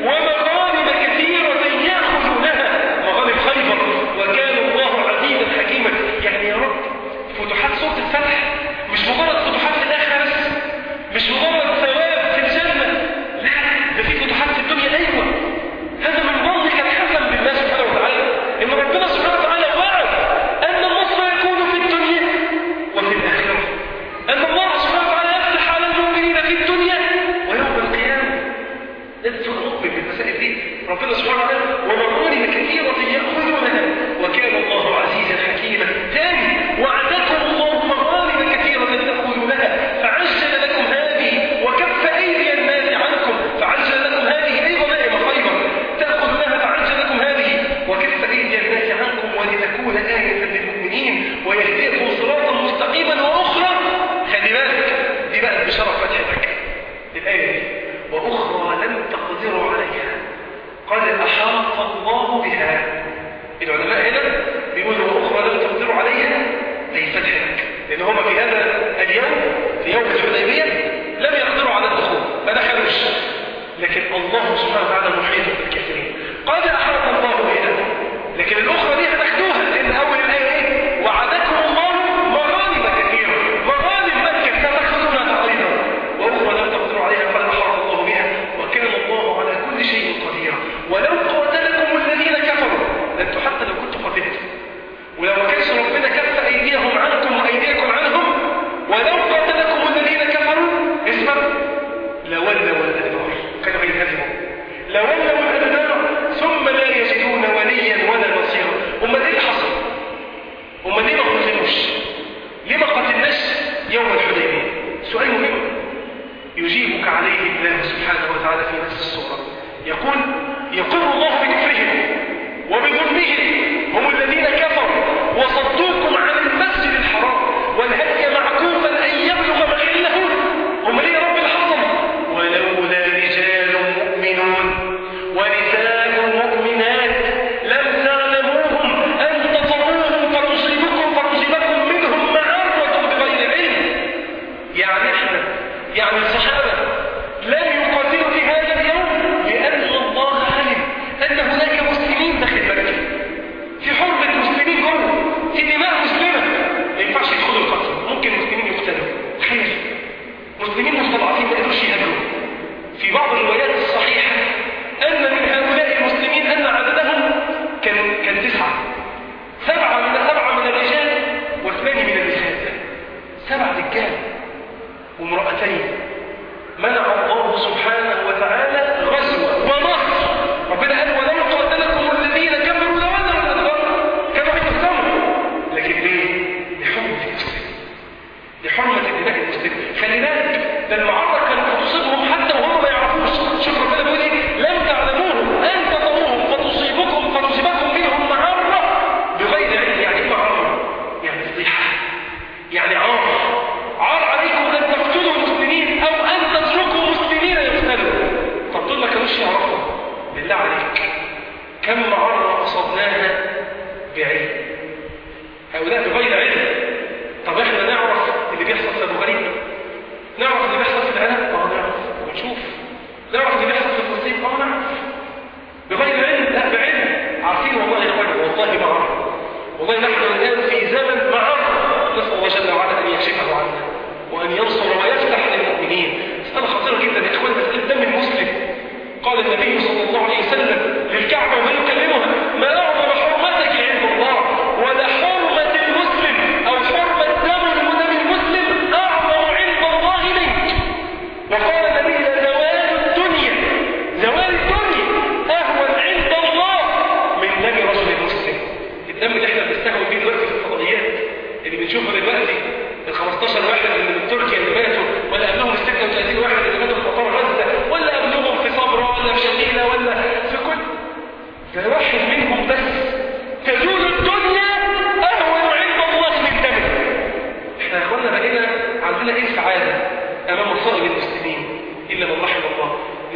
ومغانم كثيره ياخذونها مغانم خيبر وكان الله عزيزا حكيما يعني يا رب فتوحات سوره الفتح مش مجرد فتوحات في الاخره بس مش مجرد ثواب في الجنه لا ده في فتوحات في الدنيا ايوه هذا من ظنك الحسن بالله سبحانه وتعالى ان ربنا سبحانه وتعالى وعد ان النصر يكون في الدنيا وفي الاخره ان الله سبحانه وتعالى يفتح على المؤمنين في الدنيا ويوم القيامه لازم تبقى مؤمن بالمسائل دي ربنا سبحانه وتعالى ومغانم كثيره ياخذونها وكان الله عزيزا حكيما ثاني وعدكم الله مغانم كثيره تاخذونها فعجل لكم هذه وكف ايدي الناس عنكم فعجل لكم هذه اي غنائم خيبر تاخذونها فعجل لكم هذه وكف ايدي الناس عنكم ولتكون ايه للمؤمنين ويهديكم صراطا مستقيما واخرى خلي بالك دي بقى بشرف فتحتك الايه دي واخرى لم تقدروا عليها قد احاط الله بها العلماء هنا بيقولوا واخرى لم تقدروا عليها زي فتح مكه لان هم في هذا اليوم في يوم الحديبيه لم يقدروا على الدخول ما دخلوش لكن الله سبحانه وتعالى محيط بالكافرين قد احاط الله بها لكن الاخرى دي هتاخدوها لان اول الايه ايه وعدكم الله مغانم كثيره مغانم مكه ستاخذونها ايضا واخرى لم تقدروا عليها قد احاط الله بها وكان الله على كل شيء قديرا ولو قاتلكم الذين كفروا ده انتوا حتى لو كنتوا قاتلتم ولو ما كانش ربنا كف ايديهم عنكم وايديكم عنهم ولو قاتلكم الذين كفروا اسمع لولوا الادبار كانوا هينهزموا لولوا الادبار ثم لا يجدون وليا ولا نصيرا امال ايه اللي حصل امال ليه ما قتلوش ليه ما قتلناش يوم الحديبيه سؤال مهم يجيبك عليه الله سبحانه وتعالى في نفس السوره يقول يقر الله بكفرهم وبظلمهم هم الذين كفروا وصدوكم عن المسجد الحرام والهدي معكوفا ان يبلغ محله هم ليه رب الحصن ولولا رجال مؤمنون ونساء مؤمنات لم تعلموهم ان تطروهم فتصيبكم فتصيبكم منهم معرة بغير علم يعني احنا يعني الصحابة لم يقاتلوا في هذا اليوم لأن الله علم أن هناك مسلمين داخل مكة في حرمة مسلمين جوه في دماء مسلمة ما ينفعش يدخلوا القتل ممكن مسلمين يقتلوا تخيل مسلمين مستضعفين ما قدروش يهاجروا في بعض الروايات الصحيحة أن من هؤلاء المسلمين أن عددهم كان كان تسعة سبعة من سبعة من الرجال واثنان من النساء سبع رجال وامرأتين منع الله سبحانه وتعالى غزوة ونصر ربنا قال ولو قاتلكم الذين كفروا لولوا الأدبار كانوا هيقتلوا لكن ليه؟ لحرمة المسلم لحرمة الدماء المسلم خلي بالك ده المعركة كانت هتصيبهم حتى وهم ما يعرفوش شوف ربنا بيقول ايه لم تعلموهم ان تطروهم فتصيبكم فتصيبكم منهم معرة بغير علم يعني ايه معرة؟ يعني فضيحة يعني عار عار عليكم ان تقتلوا المسلمين او ان تتركوا مسلمين يقتلوا طب دول ما كانوش يعرفوا بالله عليك كم معرة اصبناها بعلم هؤلاء بغير علم طب احنا نعرف اللي بيحصل في ابو غريب نعرف اللي بيحصل في العراق اه نعرف ونشوف نعرف اللي بيحصل في فلسطين اه نعرف بغير علم لا بعلم عارفين والله يا اخوان والله معرة والله نحن الان في زمن معرة نسال الله جل وعلا ان يكشفه عنا وان ينصر ويفتح للمؤمنين مساله خطيره جدا يا اخوان مساله دم المسلم قال النبي صلى الله عليه وسلم للكعبه وهو يكلمها ما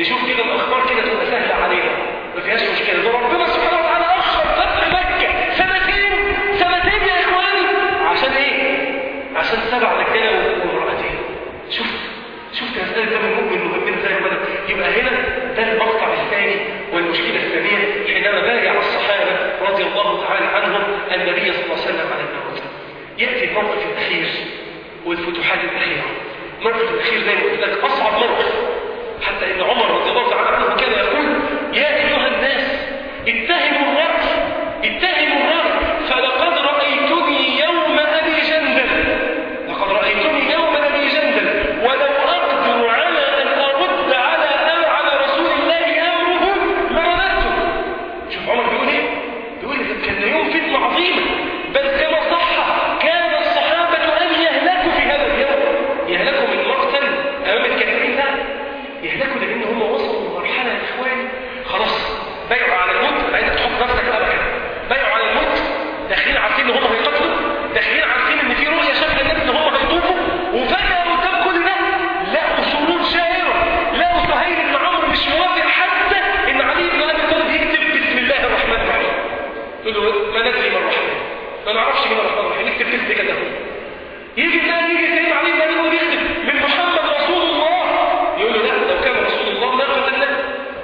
نشوف كده الاخبار كده تبقى سهله علينا ما فيهاش مشكله ده ربنا سبحانه وتعالى اخر فتح مكه سنتين سنتين يا اخواني عشان ايه عشان سبع رجاله وامرأتين شوف شوف مسألة ده المؤمن مهمين زي ما يبقى هنا ده المقطع الثاني والمشكلة الثانية حينما بايع الصحابة رضي الله تعالى عنهم النبي صلى الله عليه وسلم على الموت يأتي الموقف الأخير والفتوحات الأخيرة الموقف الأخير زي ما قلت لك أصعب موقف حتى إن عمر رضي الله تعالى عنه كان يقول يا أيها الناس اتهموا الرأي اتهموا الرأي فلقد رأيتني يوم أبي جندل لقد رأيتني يوم أبي جندل ولو أقدر على أن أرد على على رسول الله أمره لرددته شوف عمر بيقول إيه؟ بيقول إيه؟ كان يوم فتنة عظيمة بل كما صح كان الصحابة أن يهلكوا في هذا اليوم يهلكوا من مقتل أمام الكافرين ده يهلكوا لأن هم وصلوا لمرحلة يا إخواني خلاص بايعوا على الموت أنا عايزك تحط نفسك بقى كده بايعوا على الموت داخلين عارفين ان هم هيقتلوا داخلين عارفين ان في رؤيه شكل الناس ان هم هيطوفوا وفجاه قدام كل ده لقوا شرور شائره لقوا سهيل بن عمرو مش موافق حتى ان علي بن ابي طالب يكتب بسم الله الرحمن الرحيم يقول له ما ندري ما الرحمن ما نعرفش مين الرحمن الرحيم نكتب باسم كده يجي الثاني يجي سيدنا علي بن ابي طالب يكتب من محمد رسول الله يقول له لا لو كان رسول الله ما قتلناه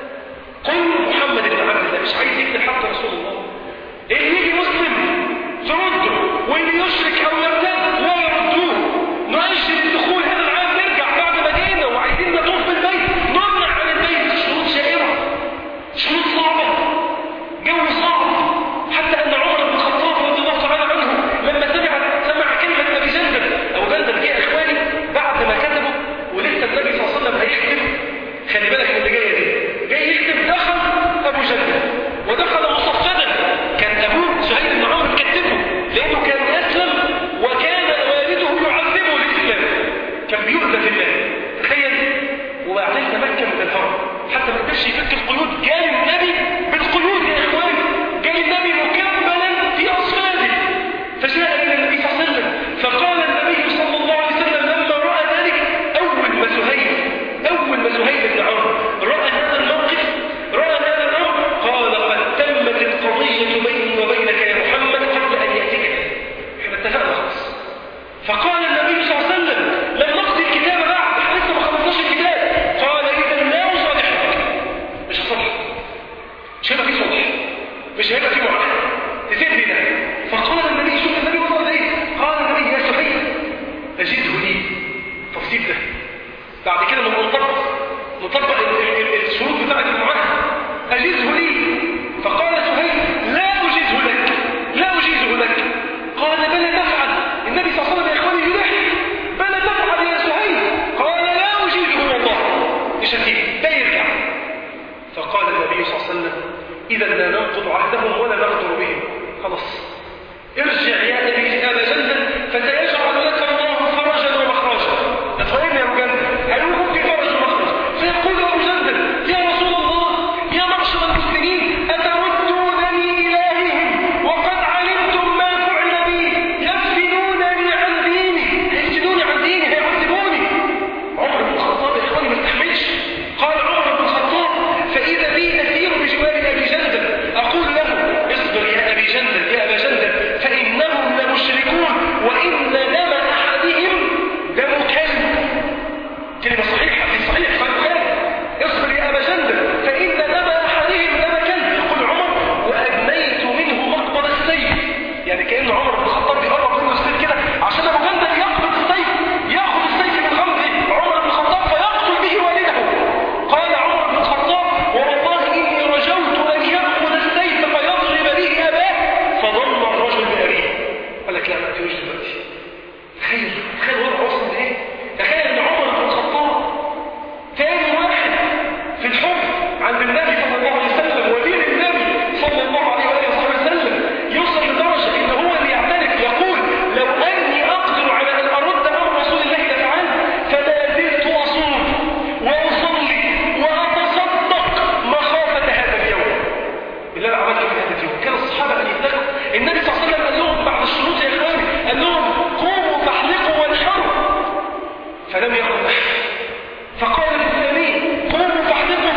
قل محمد بن عبد الله مش عايز يكتب حتى رسول الله اللي يجي مسلم ترده واللي يشرك او يرتد لا يردوه نؤجل الدخول هذا العام نرجع بعد ما جينا وعايزين نطوف بالبيت نمنع عن البيت شروط شائره شروط صعبه جو صعب حتى ان عمر بن الخطاب رضي الله تعالى عنه لما سمع سمع كلمه ابي جندل او جندل جه اخواني بعد ما كتبوا ولسه النبي صلى الله عليه وسلم هيختم خلي بالك من اللي جايه دي جاي يكتب دخل ابو جندل ودخل مصفدا كان ابوه سهيل بن عمرو كتبه لانه كان اسلم وكان والده يعذبه الاسلام كان بيؤذى في الله تخيل وبعدين تمكن من الهرب حتى ما قدرش يفك القيود جاي النبي بالقيود يا اخواني جاي النبي مكملا في اصفاده فجاء الى النبي صلى الله عليه وسلم فقال النبي صلى الله عليه وسلم لما راى ذلك اول ما سهيل اول ما سهيل بن عمرو راى هذا الموقف راى هذا الامر قال قد تمت القضيه بيني وبينك يا محمد قبل ان ياتيك احنا اتفقنا خلاص فقال النبي صلى الله عليه وسلم لم نقضي الكتاب بعد احنا لسه ما خلصناش الكتاب قال اذا لا اصالحك مش هصالحك مش هيبقى في صلح مش هيبقى في معاهده تسيبني ده فقال النبي شوف النبي وصل ايه قال النبي يا سهيل اجده لي تفصيل ده بعد كده لما نطبق نطبق ال- ال- الشروط بتاعت المعاهده اجزه لي فقال سهيل لا اجزه لك لا اجيزه لك قال بلى تفعل النبي صلى الله عليه وسلم يا اخواني يلح بلى تفعل يا سهيل قال لا اجيزه والله مش هسيب ده يرجع فقال النبي صلى الله عليه وسلم اذا لا ننقض عهدهم ولا نغدر بهم خلاص ارجع يا ابي ابا جندل فسيجعل لك الله فرجا ومخرجا افهمني يا ابو جندل هيقول في فرج ومخرج فيقول ابو جندل يا رسول الله يا معشر المسلمين اتردونني الههم وقد علمتم ما فعل بي يفتنونني عن ديني هيفتنوني عن ديني هيعذبوني عمر بن الخطاب يا اخواني ما استحملش قال عمر بن الخطاب فاذا بي اسير بجوار ابي جندل اقول له اصبر يا ابي جندل يا ابا جندل فانهم لمشركون وان دم احدهم دم كلب كلمه صحيحه في صحيح في البخاري اصبر يا ابا جندل فان دم احدهم دم كلب يقول عمر وادنيت منه مقبض السيف يعني كان عمر بن الخطاب بيقرب منه السيف كده عشان ابو جندل يقبض السيف ياخذ السيف من غمزه عمر بن الخطاب فيقتل به والده قال عمر بن الخطاب والله اني رجوت ان ياخذ السيف فيضرب به اباه فضم الرجل بابيه قال لك لا ما تجوش دلوقتي تخيل تخيل وضع وصل لايه تخيل ان عمر بن الخطاب ثاني واحد في الحب عند النبي صلى الله عليه وسلم ودين النبي صلى الله عليه واله وصحبه وسلم يوصل لدرجه ان هو اللي يعترف يقول لو اني اقدر على ان ارد امر رسول الله لفعلت فما زلت اصوم واصلي واتصدق مخافه هذا اليوم اللي انا عملته في هذا اليوم كان الصحابه ان يتقوا النبي صلى الله عليه وسلم قال لهم بعد الشروط يا اخواني قال لهم قوموا فاحلقوا وانحروا فلم يقل احد فقال للثاني قوموا فاحلقوا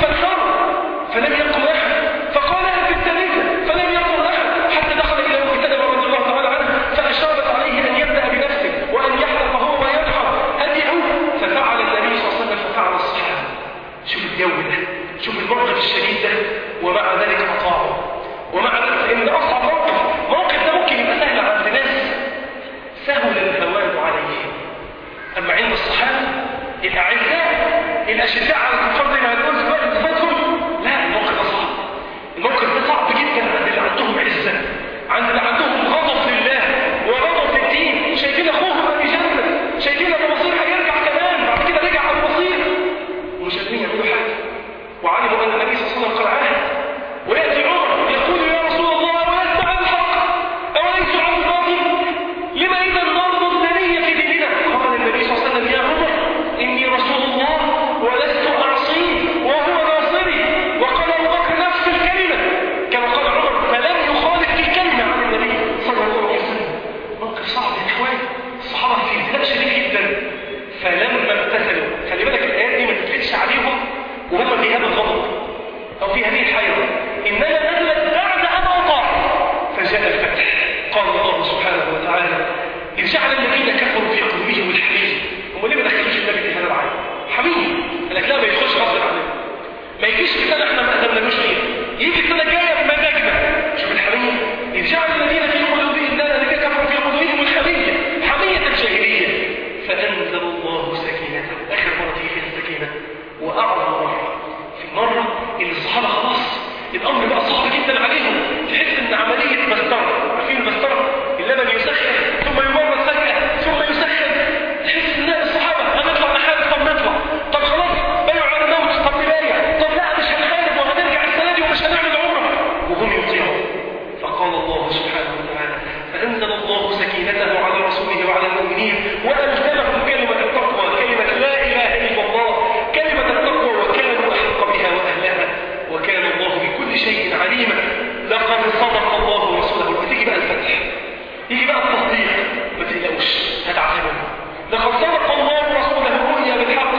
وألزمهم كلمة التقوى كلمة لا إله إلا الله كلمة التقوى وكانوا أحق بها وأهلها وكان الله بكل شيء عليما لقد صدق الله رسوله وتيجي بقى الفتح يجي بقى التصديق ما تقلقوش هتعلموا لقد صدق الله رسوله الرؤيا بالحق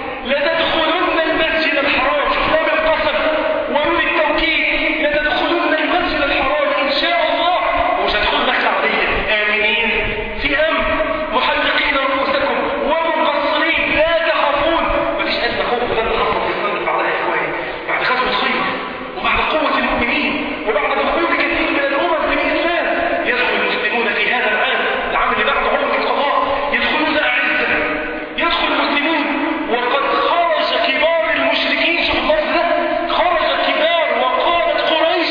لتدخلن المسجد الحرام شفنا بالقسم ونون التوكيد لتدخلن المسجد الحرام ان شاء الله ومش هتدخلوا دخل عاديه امنين في امن محلقين رؤوسكم ومقصرين لا تخافون مفيش ادنى خوف ولا تخافوا في الصلاه بعدها يا اخواني بعد غزوه خير وبعد قوه المؤمنين وبعد دخول كثير من الامم في الاسلام يدخل المسلمون في هذا العام العام اللي بعد عمر القضاء يدخلون اعزه يدخل المسلمون وقد خرج كبار المشركين شوف اللفظ ده خرج كبار وقالت قريش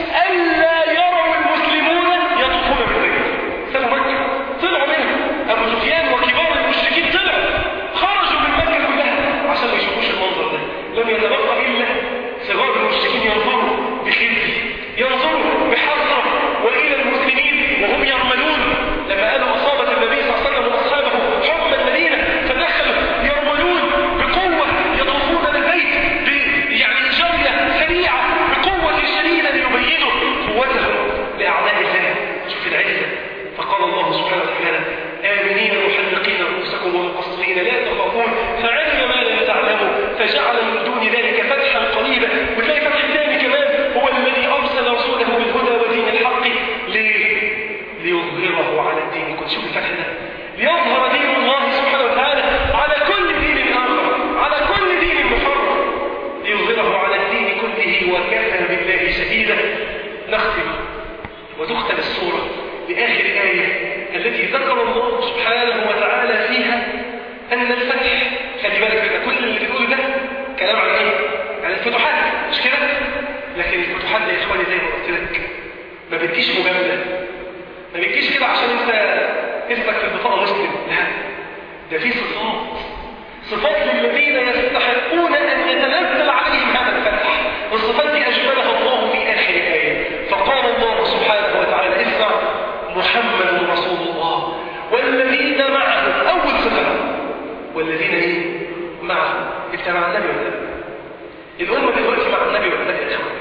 الا يروا المسلمون يطوفون بالبيت سابوا مكه طلعوا منها ابو سفيان وكبار المشركين طلعوا خرجوا من مكه كلها عشان ما يشوفوش المنظر ده لم يتبقى الا صغار المشركين ينظروا بخزي ينظروا بحسره والى المسلمين وهم يرملون لما قالوا اصابت النبي صلى الله عليه وسلم واصحابه حكم المدينه فدخلوا يرملون بقوه يطوفون بالبيت ب- يعني جريه سريعه بقوه شديده ليبينوا قوتهم لاعداء الله شوف العزه فقال الله سبحانه وتعالى آمنين محلقين رؤوسكم ومقصرين لا تخافون فعلم ما لم تعلموا فجعل من دون ذلك فتحا قريبا وتلاقي فتح ثاني كمان هو الذي أرسل رسوله بالهدى ودين الحق ليه؟ ليظهره على الدين كنت شوف الفتح ده ليظهر دين الله سبحانه وتعالى على كل دين آخر على كل دين محرم ليظهره على الدين كله وكفى بالله شهيدا نختم وتختم السورة بآخر آية التي ذكر الله سبحانه وتعالى فيها أن الفتح خلي بالك احنا كل اللي بنقوله ده كلام عن ايه؟ عن الفتوحات مش كده؟ لكن الفتوحات دي يا اخواني زي ما قلت لك ما بتجيش مجاملة ما بتجيش كده عشان انت اسمك في البطاقة مسلم لا ده في صفات صفات للذين يستحقون أن يتنزل عليهم هذا الفتح والصفات دي أجملها الله في آخر آية فقال الله سبحانه وتعالى اسمع محمد رسول الله والذين معه أول صفة والذين إيه؟ معه انت مع النبي ولا لا؟ الأمة دلوقتي مع النبي ولا لا يا إخوان؟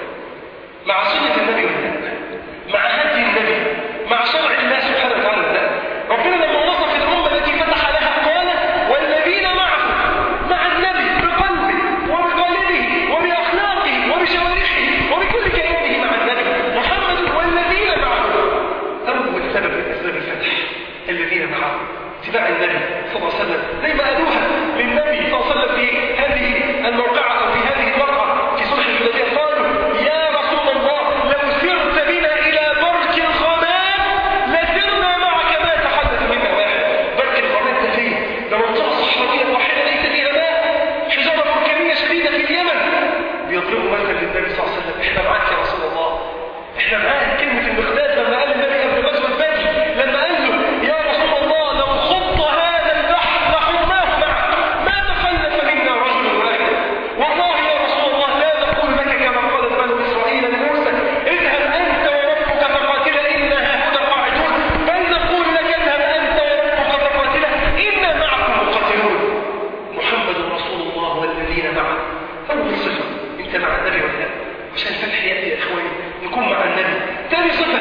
مع سنة النبي ولا لا؟ مع هدي النبي مع شرع الله سبحانه وتعالى ولا لا؟ ربنا لما وصف الأمة التي فتح لها قال والذين معه مع النبي بقلبه وبقلبه وبأخلاقه وبجوارحه وبكل كيانه مع النبي محمد والذين معه أول سبب من أسباب الفتح الذين معه اتباع النبي صلى الله عليه وسلم زي ما قالوها للنبي صلى الله عليه وسلم في هذه الموقعة أو في هذه الوقعة في صلح الحديبية قالوا يا رسول الله لو سرت بنا إلى برك الغمام لسرنا معك ما تحدث منا واحد برك الغمام ده فين؟ ده منطقة صحراوية واحدة ليس فيها ماء حجارة بركانية شديدة في اليمن بيضربوا مثل للنبي صلى الله عليه وسلم احنا معاك يا رسول الله احنا معاك كلمة المقداد لما قال النبي قبل غزوة بدر لما قال له يا رسول الله لو خض هذا البحر لخضناه معك ما تخلف منا رجل واحد والله يا رسول الله لا نقول لك كما قالت بنو اسرائيل لموسى اذهب انت وربك فقاتلا انا هنا قاعدون بل نقول لك اذهب انت وربك فقاتلا انا معكم مقاتلون محمد رسول الله والذين معه اول صفه انت مع النبي ولا لا عشان فتح ياتي يا اخواني نكون مع النبي ثاني صفه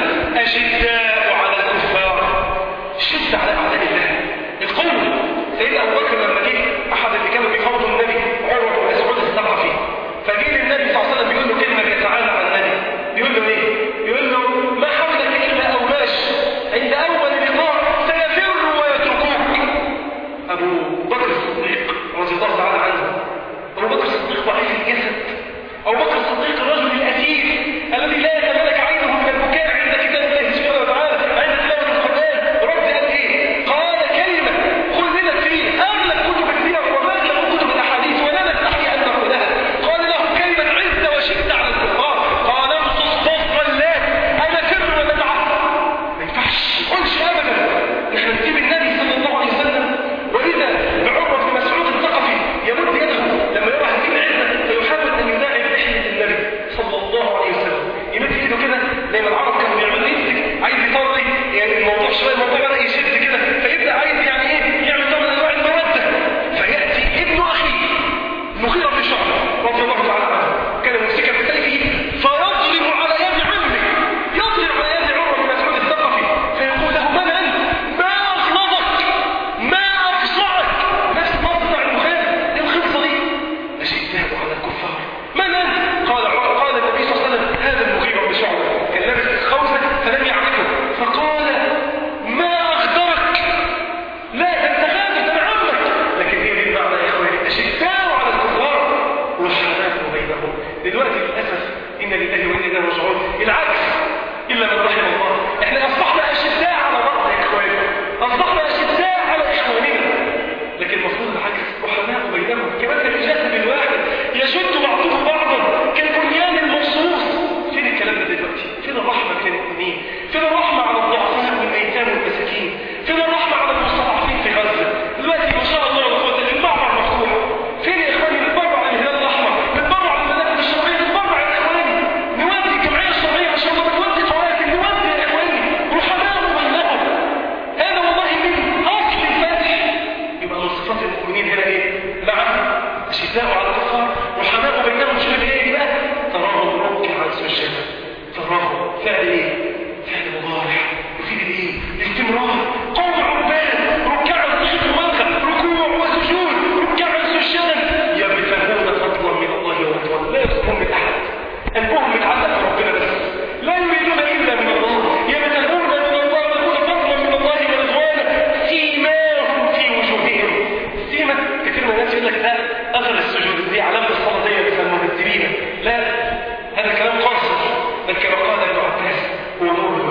اشداء على الكفار شد على اعداء الله القوه سيدنا ابو بكر لما جه احد اللي كانوا بيفاوضوا النبي عروه بن مسعود الثقفي فجه للنبي صلى الله عليه وسلم بيقول له كلمه يتعالى عن النبي بيقول له ايه؟ بيقول له ما حولك الا اوباش عند اول لقاء سيفر ويتركوك أبو بكر الصديق رضي الله تعالى عنه أبو بكر الصديق ضعيف الجسد أبو بكر الصديق الرجل الأثير الذي لا يتملك عينه من البكاء عند كتاب الله سبحانه وتعالى عند تلاوة القرآن رد قال إيه؟ قال كلمة خلدت فيه أغلب كتب السير وأغلب كتب الأحاديث ولا نستحي أن نقولها قال له كلمة عزة وشدة على الكفار قال امصص ضفر الله أنا فر وندعه ما ينفعش ما تقولش أبدا نحن نسيب النبي صلى الله عليه وسلم وإذا بعمر بن مسعود الثقفي يمد يده لما يرى هذه العزة فيحاول أن يداعب لحية النبي صلى الله عليه وسلم يمد ايده كده زي ما العرب كانوا بيعملوا يمسك عايز يطري يعني الموضوع شوية الموضوع بدأ يشد كده فيبدأ عايز يعني إيه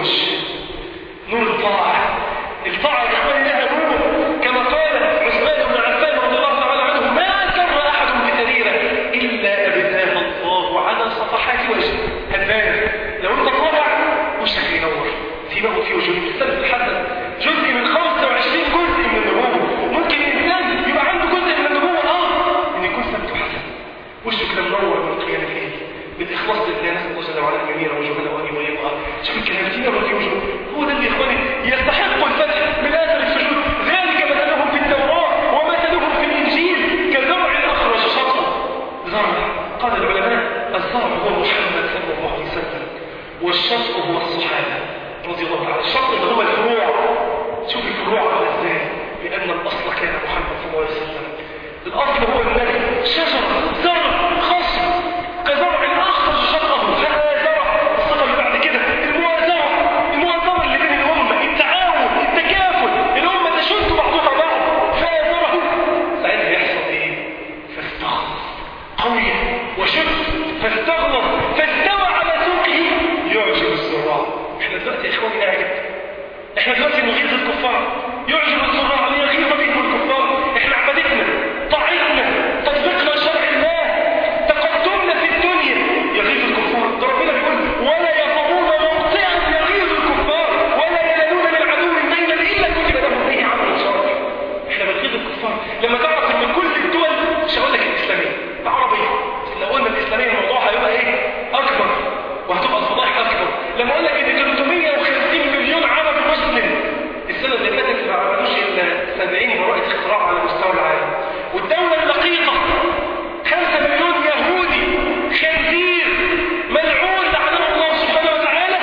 الوجه نور الطاعة الطاعة يا إخواني لها نور كما قال عثمان بن عفان رضي الله تعالى عنه ما كر أحد بسريرة إلا أبداها الله على صفحات وجهه هتبان لو أنت طالع وشك ينور في بقى في وجوه السلف الحسن جزء من 25 جزء من النبوة ممكن الإنسان يبقى عنده جزء من النبوة آه إن يكون سمته حسن وشه كده منور من قيام الليل بالإخلاص لله نسأل الله جل وعلا أن يمير وجوهنا وأن يبيضها شوف الكلام كتير في وجوه هو ده اللي يا إخواني يستحق الفتح من آثر السجود ذلك مثلهم في التوراة ومثلهم في الإنجيل كزرع أخرج شطه زرع قال العلماء الزرع هو محمد صلى الله عليه وسلم والشطء هو الصحابة رضي الله تعالى الشطء اللي هو الفروع شوف الفروع على ازاي لأن الأصل كان محمد صلى الله عليه وسلم الأصل هو النبي شجرة زرع خصم كزرع أخرج شطه هذا زرع الصفة اللي بعد كده الموازرة الموازرة اللي بين الأمة التعاون التكافل الأمة تشد بعضها بعض فيزرع ساعتها يحصل إيه؟ فاستخلص قوي وشد فاستغلظ فاستوى على سوقه يعجب الزراع احنا دلوقتي يا اخواني نعجب احنا دلوقتي نغيظ الكفار يعجب الزراع ليغيظ بهم الكفار احنا عبادتنا طاعتنا تطبيقنا لشرع الله تقدمنا في الدنيا يغيظ الكفار ده ربنا بيقول ولا يقومون موطئا يغيظ الكفار ولا ينالون من عدو نيلا الا كتب لهم به عمل صالح احنا بنغيظ الكفار لما تعرف ان كل الدول مش هقول لك الاسلاميه العربيه لو قلنا الاسلاميه الموضوع هيبقى ايه اكبر وهتبقى الفضائح اكبر لما اقول لك ان 350 مليون عربي مسلم السنه اللي فاتت ما عملوش الا 70 براءه اختراع على مستوى العالم والدوله اللقيطه 5 مليون يهودي خنزير ملعون لعنه الله سبحانه وتعالى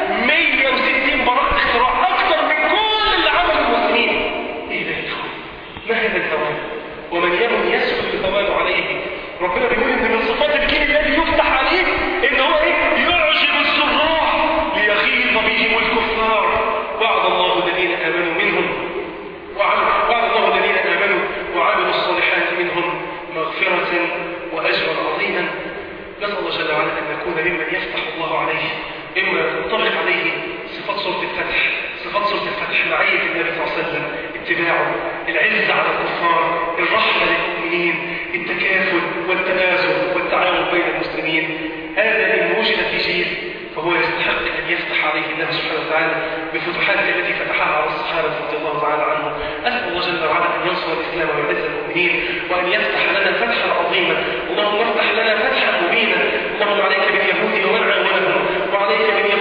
160 براءه اختراع اكثر من كل اللي عمله المسلمين ايه ده يا اخوان ما هذا الزواج ومن يمن يسهل الزواج عليه ربنا بيقول ان من صفات الجيل الذي يفتح عليه ان هو ايه يعجب الزراع ليغيظ بهم الكفار وعد الله الذين امنوا منهم وعد وعد الله الذين امنوا وعملوا الصالحات منهم مغفرة واجرا عظيما نسال الله جل وعلا ان نكون ممن يفتح الله عليه اما تنطبق عليه صفات سوره الفتح صفات سوره الفتح معيه النبي صلى الله عليه وسلم اتباعه العز على الكفار الرحمه للمؤمنين التكافل والتنازل والتعاون بين المسلمين هذا ان وجد في جيل فهو يستحق ان يفتح عليه الله سبحانه وتعالى بفتوحات التي فتحها على الصحابه رضي الله تعالى عنهم اسال الله جل وعلا ان ينصر الاسلام ويعز المؤمنين وان يفتح لنا فتحا عظيما اللهم افتح لنا فتحا مبينا اللهم عليك باليهود ومن عاونهم وعليك باليهود